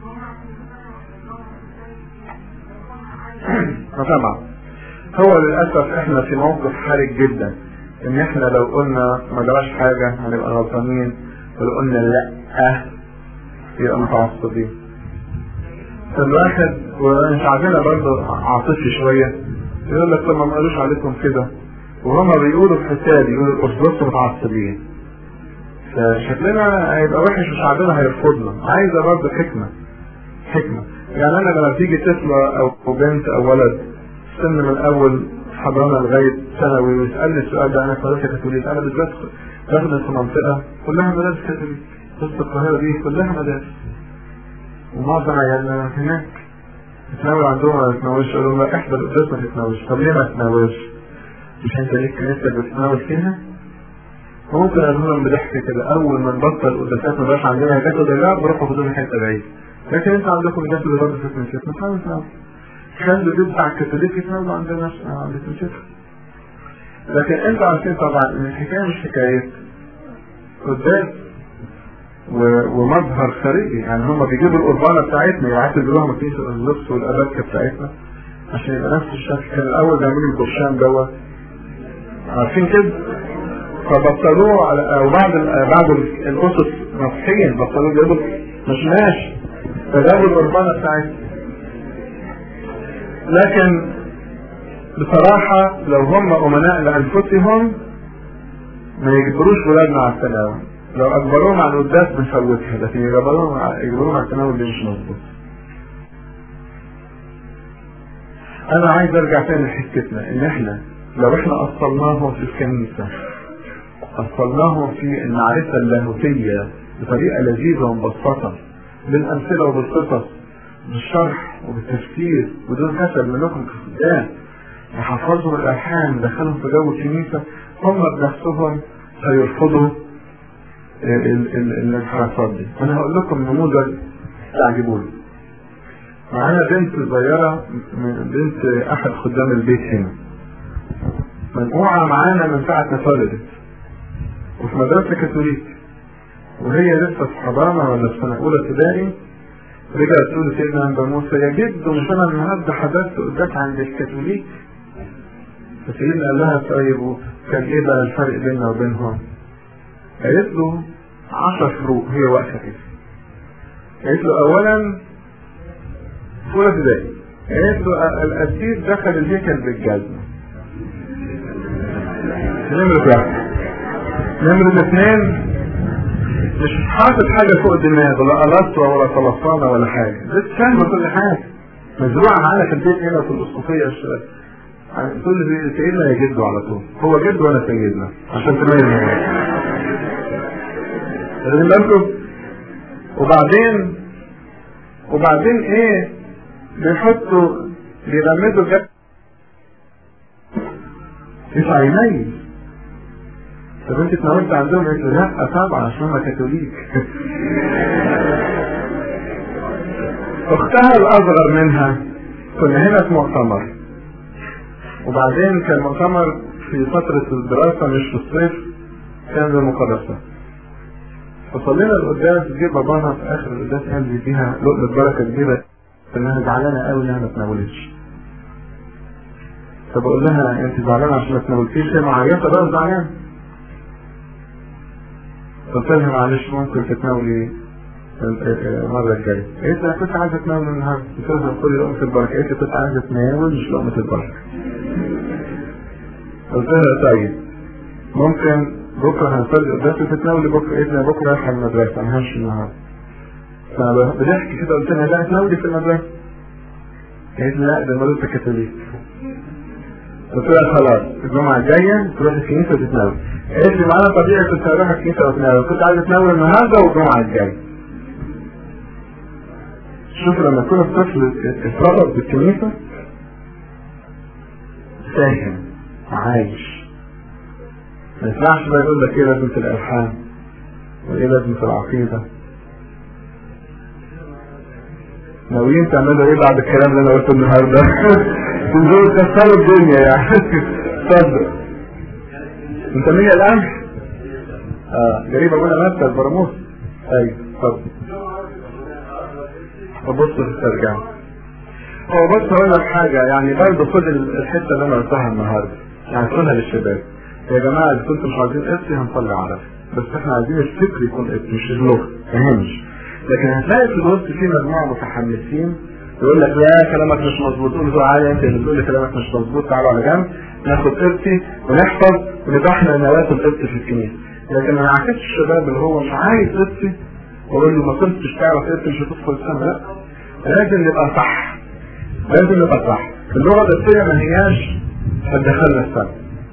طبعا هو للاسف احنا في موقف حرج جدا ان احنا لو قلنا ما جراش حاجه هنبقى غلطانين ولو قلنا لا يبقى متعصبين فالواحد ومش عايزينها برضه عاطفي شويه يقول لك طب ما قالوش عليكم كده وهما بيقولوا في حسابي يقولوا اصبرتوا متعصبين فشكلنا هيبقى وحش وشعبنا هيرفضنا عايزه برضه حكمه حكمه يعني انا لما تيجي طفله او بنت او ولد سن من اول حضانه لغايه ثانوي ويسالني السؤال ده انا في مدرسه كاثوليك انا بالذات بخدم في منطقه كلها مدارس كاثوليك وسط القاهره دي كلها مدارس ومعظم عيالنا هناك تتناول عندهم ما تتناولش يقولوا لهم لا احضر القداس ما تتناولش طب ليه ما تتناولش؟ مش انت ليك كنيستك بتتناول فيها؟ ممكن اقول لهم بضحك كده اول ما نبطل القداسات ما بقاش عندنا جسد لا بروحوا خدوا حته بعيد لكن انت عندكم جسد برضه في كنيستنا حاول تناول خلوا دي بتاع الكاثوليك يتناولوا عندنا عند كنيستنا لكن انت عارفين طبعا ان الحكايه مش حكايه قداس ومظهر خارجي يعني هم بيجيبوا القربانه بتاعتنا يعتبروها مكنيسه الارثوذكس والاباتكه بتاعتنا عشان يبقى نفس الشكل كان الاول بيعملوا البرشام دوت عارفين كده فبطلوه على او بعد بعد الاسس نصحيا بطلوه جابوا مش ماشي فجابوا القربانه بتاعتنا لكن بصراحة لو هم أمناء لأنفسهم ما يجبروش ولادنا على التناول لو أجبروهم على القداس بنفوتها لكن يجبروهم يجبروهم على التناول دي مش مظبوط أنا عايز أرجع تاني لحتتنا إن إحنا لو إحنا أصلناهم في الكنيسة أصلناهم في المعرفة اللاهوتية بطريقة لذيذة ومبسطة بالأمثلة وبالقصص بالشرح وبالتفسير بدون كسل منكم كخدام يحفظهم الألحان دخلهم في جو الكنيسة هم بنفسهم هيرفضوا الانحرافات دي أنا هقول لكم نموذج تعجبوني معانا بنت صغيرة بنت أحد خدام البيت هنا منقوعة معانا من ساعة ما اتولدت وفي مدرسة كاثوليك وهي لسه في حضانة ولا في سنة أولى ابتدائي رجعت تقول سيدنا عند موسى يا جد مش أنا النهارده حضرت قداك عند الكاثوليك فسيدنا قال لها طيب كان إيه بقى الفرق بيننا وبينهم؟ قالت له عشر فروق هي واقفة كده قالت له أولا في أولى ابتدائي قالت له القسيس دخل الهيكل بالجزمة نمرة واحد نمرة اثنين مش حاطط حاجة فوق دماغه لا قلصة ولا طلصانة ولا حاجة بس فاهمة كل حاجة مزروعة معانا في البيت هنا في الأسقفية الشباب تقول لي سيدنا يا جدو على طول هو جد وانا سيدنا عشان تميز واخدين بالكم وبعدين وبعدين ايه بيحطوا بيغمدوا جد يطلع يميز طب انت اتناولت عندهم قلت لا طبعا عشان هم كاثوليك اختها الاصغر منها كنا هنا في مؤتمر وبعدين كان مؤتمر في فترة الدراسة مش في الصيف كان بالمقدسة فصلينا القداس جه بابانا في اخر القداس قال لي فيها لقمة بركة كبيرة انها زعلانه قوي انها ما تناولتش فبقول لها انت زعلانه عشان ما تناولتيش هي معيطه بقى زعلانه قلت لها معلش ممكن تتناولي المرة الجاية قالت لي كنت عايزة اتناول النهاردة قلت لها خدي لقمة البركة قالت لي كنت عايزة اتناول مش لقمة البركة قلت لها طيب ممكن بكرة هنصلي قداسة تتناولي بكرة قالت لي بكرة رايحة المدرسة أنا همشي النهاردة فبضحك كده قلت لها لا تناولي في المدرسة قالت لي لا ده مدرسة كاثوليك قلت لها خلاص الجمعة الجاية تروح الكنيسة وتتناول قالت لي معانا طبيعي كنت هروح الكنيسة واتناول كنت عايز اتناول النهاردة والجمعة الجاية شوف لما يكون الطفل اتربط بالكنيسة فاهم عايش ما ينفعش بقى يقول لك ايه لازمة الالحان وايه لازمة العقيدة ناويين تعملوا ايه بعد الكلام اللي انا قلته النهارده تنزلوا تكسروا الدنيا يعني اتفضل انت مين الان اه جريب ابونا مكة البراموس ايوه اتفضل وبص في الترجمة هو بص اقول لك حاجة يعني برضه خد الحتة اللي انا قلتها النهاردة يعني قولها للشباب يا جماعة اذا كنتم مش عايزين قبطي هنصلي عربي بس احنا عايزين الفكر يكون قبطي مش اللغة فهمش لكن هتلاقي في الوسط في مجموعة متحمسين يقول لك لا كلامك مش مظبوط قول له عادي انت اللي بتقول لي كلامك مش مظبوط تعالوا على جنب ناخد قبطي ونحفظ ونبقى احنا نواه القبطي في الكنيسة لكن ما نعكسش الشباب اللي هو مش عايز قبطي واقول له ما كنتش تعرف قبطي مش هتدخل السنة لا لازم نبقى صح لازم نبقى صح اللغة القبطية ما هياش هتدخلنا السنة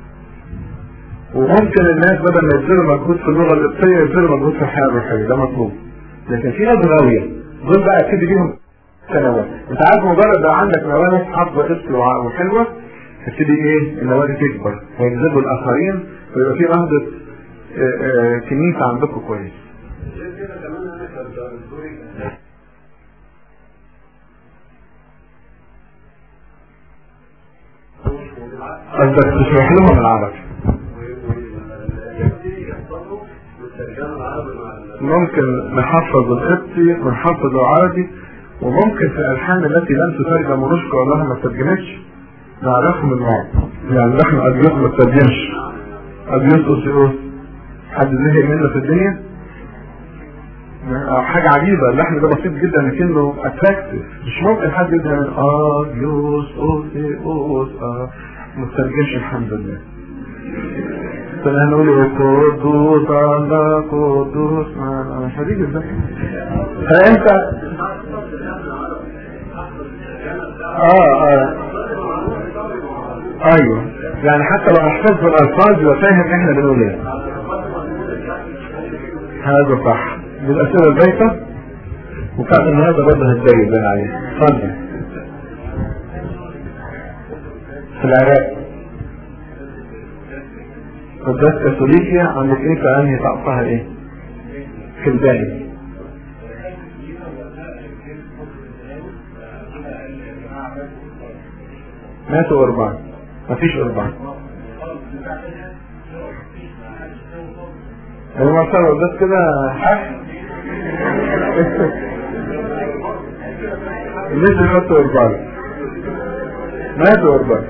وممكن الناس بدل ما يبذلوا مجهود في اللغة القبطية يبذلوا مجهود في الحياة الروحية ده مطلوب لكن في ناس غاوية دول بقى ابتدي بيهم سنوات انت عارف مجرد لو عندك نواه حافظة قبطي وحلوة تبتدي ايه النواه دي تكبر هيجذبوا الاخرين ويبقى في نهضة كنيسة عندكم كويس قصدك تشرح لهم العربي ممكن نحفظ القبطي ونحفظ العربي وممكن في الالحان التي لم تترجم ونشكر الله ما ترجمتش نعرفهم النوع يعني نحن ابيوت ما ترجمش ابيوت اوسيوس حد زهق منه في الدنيا حاجة عجيبة اللحن ده بسيط جدا لكنه اتراكتيف مش ممكن حد يبدأ من ابيوس اوسيوس اه ما ترجمش الحمد لله فنقول قدوس الله قدوس مش هتيجي ازاي فانت اه اه ايوه يعني حتى لو احفظت الالفاظ يبقى فاهم احنا بنقول ايه هذا صح دي الاسئله البايته وكان النهارده برضه هتجاوب بقى عليه اتفضل في العراق قداس كاثوليكيا عند كنيسة انهي طقسها ايه؟ كلداني ماتوا قربان مفيش قربان هو صار قداس كده حش ليش يحطوا قربان ماتوا قربان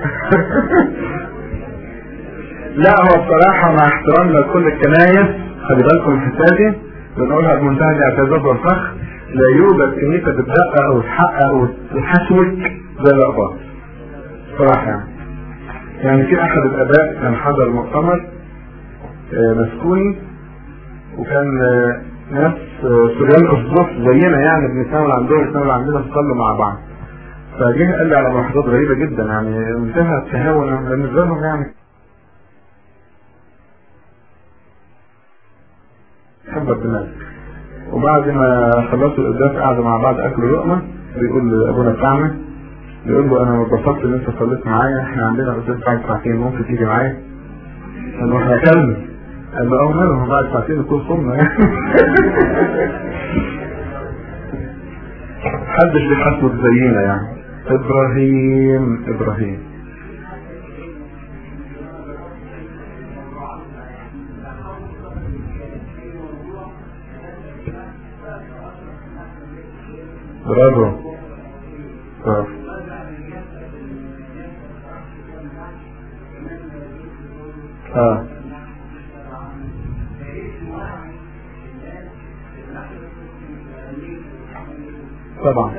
لا هو بصراحة مع احترامنا لكل الكنايس خلي بالكم الحتة دي بنقولها بمنتهى الاعتزاز والفخر لا يوجد كنيسة بتدقق او تحقق او تحسوك زي الأقباط صراحة يعني يعني في أحد الآباء كان حضر مؤتمر مسكوني وكان ناس سوريان أرثوذكس زينا يعني بنتناول عندهم بنتناول عندنا نصلي مع بعض فجه قال لي على ملاحظات غريبة جدا يعني منتهى التهاون بالنسبة لهم يعني حب الدماغ وبعد ما خلصوا القداس قعدوا مع بعض اكلوا لقمه بيقول لابونا بتاعنا بيقول له انا اتبسطت ان انت صليت معايا احنا عندنا قداس بعد ساعتين ممكن تيجي معايا؟ قال له احنا اكلنا قال له اه ماله بعد ساعتين نكون صمنا يعني محدش بيحاسبك زينا يعني ابراهيم ابراهيم برافو برافو اه طبعا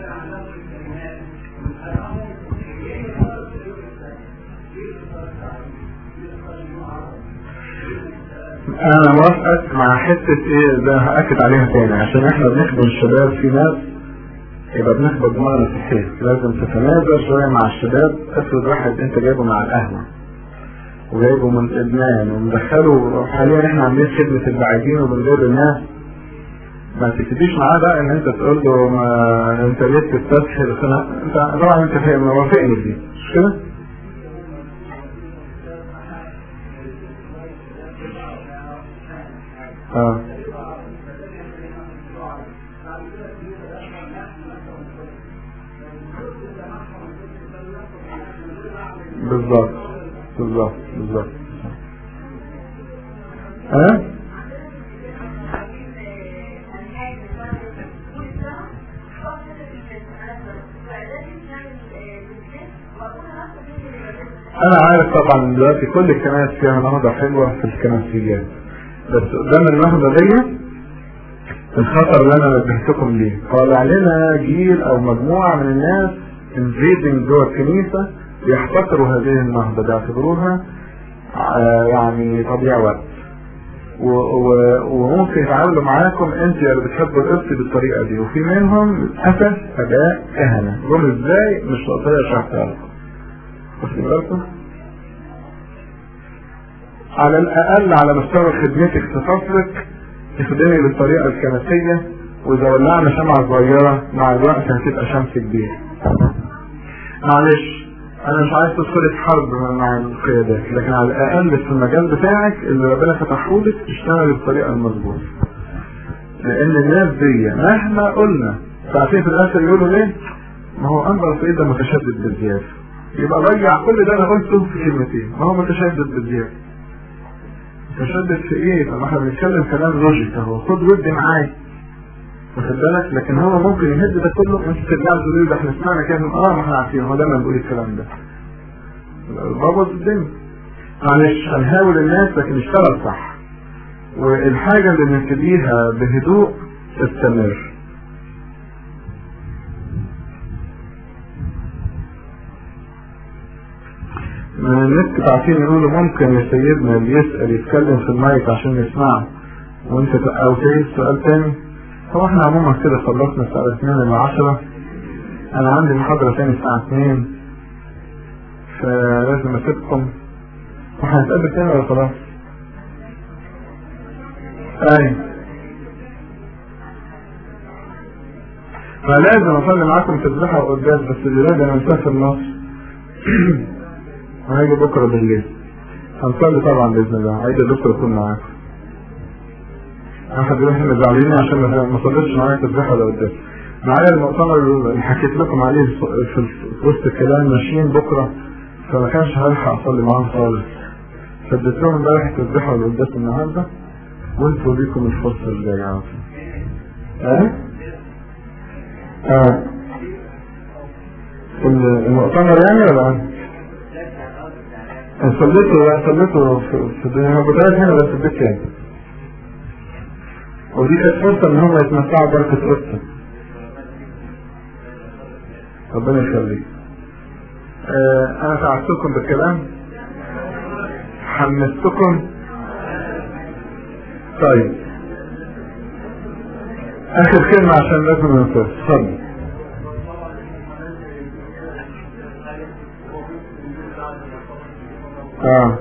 انا موافقك مع حته ايه ده هاكد عليها تاني عشان احنا بنخدم الشباب في ناس يبقى بنخبط دماغنا في الحيط لازم تتنازل شويه مع الشباب افرض واحد انت جايبه مع القهوه وجايبه من ادمان ومدخله حاليا احنا عاملين خدمه البعيدين وبنجيب الناس ما تبتديش معاه بقى ان انت تقول له ما انت ليه تستسهل انت طبعا انت فاهم موافقني دي مش كده؟ اه بالظبط بالظبط بالظبط ها انا عارف طبعا دلوقتي كل الكنائس فيها نهضة حلوة في الكنسيات بس قدام النهضة دي الخطر اللي انا نبهتكم ليه طالع لنا جيل او مجموعة من الناس انفيدنج جوه الكنيسة يحتقروا هذه النهضة بيعتبروها آه يعني تضييع وقت و- و- وممكن يتعاملوا معاكم انت اللي بتحبوا القبط بالطريقة دي وفي منهم للأسف اباء كهنة دول ازاي مش قضية شرحتها لكم واخدين بالكم؟ على الأقل على مستوى خدمتك في فصلك تخدمي بالطريقة الكنسية وإذا ولعنا شمعة صغيرة مع الوقت هتبقى شمس كبيرة. معلش أنا مش عايز تدخلي في حرب مع القيادات لكن على الأقل في المجال بتاعك اللي ربنا فتحه لك تشتغلي بالطريقة المظبوطة. لأن الناس دي مهما قلنا ساعتين في الآخر يقولوا ليه؟ ما هو أنظر في ده متشدد بالزيادة. يبقى ضيع كل ده أنا قلته في كلمتين، ما هو متشدد بالزيادة. متشدد في ايه؟ طب احنا بنتكلم كلام لوجيك اهو خد ودي معايا واخد بالك لكن هو ممكن يهد ده كله وانت ترجع تقول ده احنا سمعنا كده اه ما احنا عارفين هو دايما بيقول الكلام ده بوظ الدنيا معلش هنهاول الناس لكن اشتغل صح والحاجه اللي نبتديها بهدوء تستمر من الناس بعتين يقولوا ممكن يا سيدنا اللي يسأل يتكلم في المايك عشان يسمعه وانت ت- او تعيد سؤال تاني هو احنا عموما كده خلصنا الساعة 2 ل 10 انا عندي محاضرة تاني الساعة 2 فلازم اسيبكم وهنتقابل تاني ولا خلاص؟ اي فلازم اصلي معاكم تسبيحة وقداس بس الولاد انا مسافر مصر وهيجي بكره بالليل هنصلي طبعا باذن الله عيد الدكتور يكون معاكم احد يروح احنا زعلانين عشان ما ما صليتش معايا تسبيحه ولا قدام معايا المؤتمر اللي حكيت لكم عليه في في وسط الكلام ماشيين بكره فما كانش هلحق اصلي معاهم خالص فاديت لهم امبارح تسبيحه ولا قداس النهارده وانتوا ليكم الفرصه الجايه على طول. اه؟ اه المؤتمر يعني ولا صليته صليته في في الدنيا ابو ثلاث هنا بس في البيت تاني ودي كانت فرصة ان هم يتمتعوا بركة قدسة ربنا يخليك آه انا تعبتكم بالكلام حمستكم طيب اخر كلمة عشان لازم ننصر اتفضل اه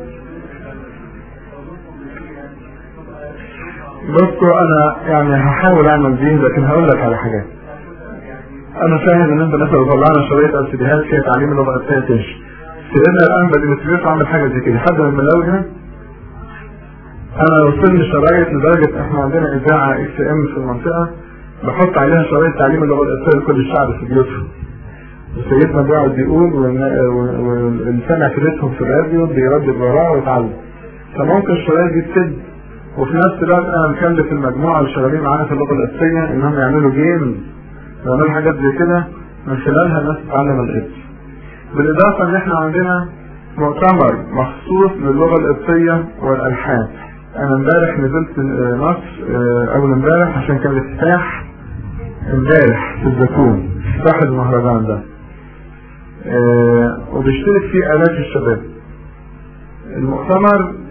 بصوا انا يعني هحاول اعمل دي لكن هقول لك على حاجات انا فاهم ان انت مثلا طلعنا شريط ال سي ديهات فيها تعليم اللغه الاساسيه سيدنا الان بدي عامل حاجه زي كده حد من الملاوي هنا انا وصلني شرايط لدرجه احنا عندنا اذاعه اكس ام في المنطقه بحط عليها شرايط تعليم اللغه الاساسيه لكل الشعب في بيوتهم سيدنا بيقعد بيقول والسمع كلمتهم في الراديو بيردد وراه ويتعلم فممكن الشرايط دي تسد وفي نفس الوقت انا مكلف المجموعه اللي شغالين معانا في اللغه الاساسيه انهم يعملوا جيمز يعملوا حاجات زي كده من خلالها الناس تتعلم القبط بالاضافه ان احنا عندنا مؤتمر مخصوص للغه القبطيه والالحان انا امبارح نزلت آه، مصر آه، اول امبارح عشان كان الافتتاح امبارح في الزيتون افتتاح المهرجان ده آه، وبيشترك فيه الاف الشباب المؤتمر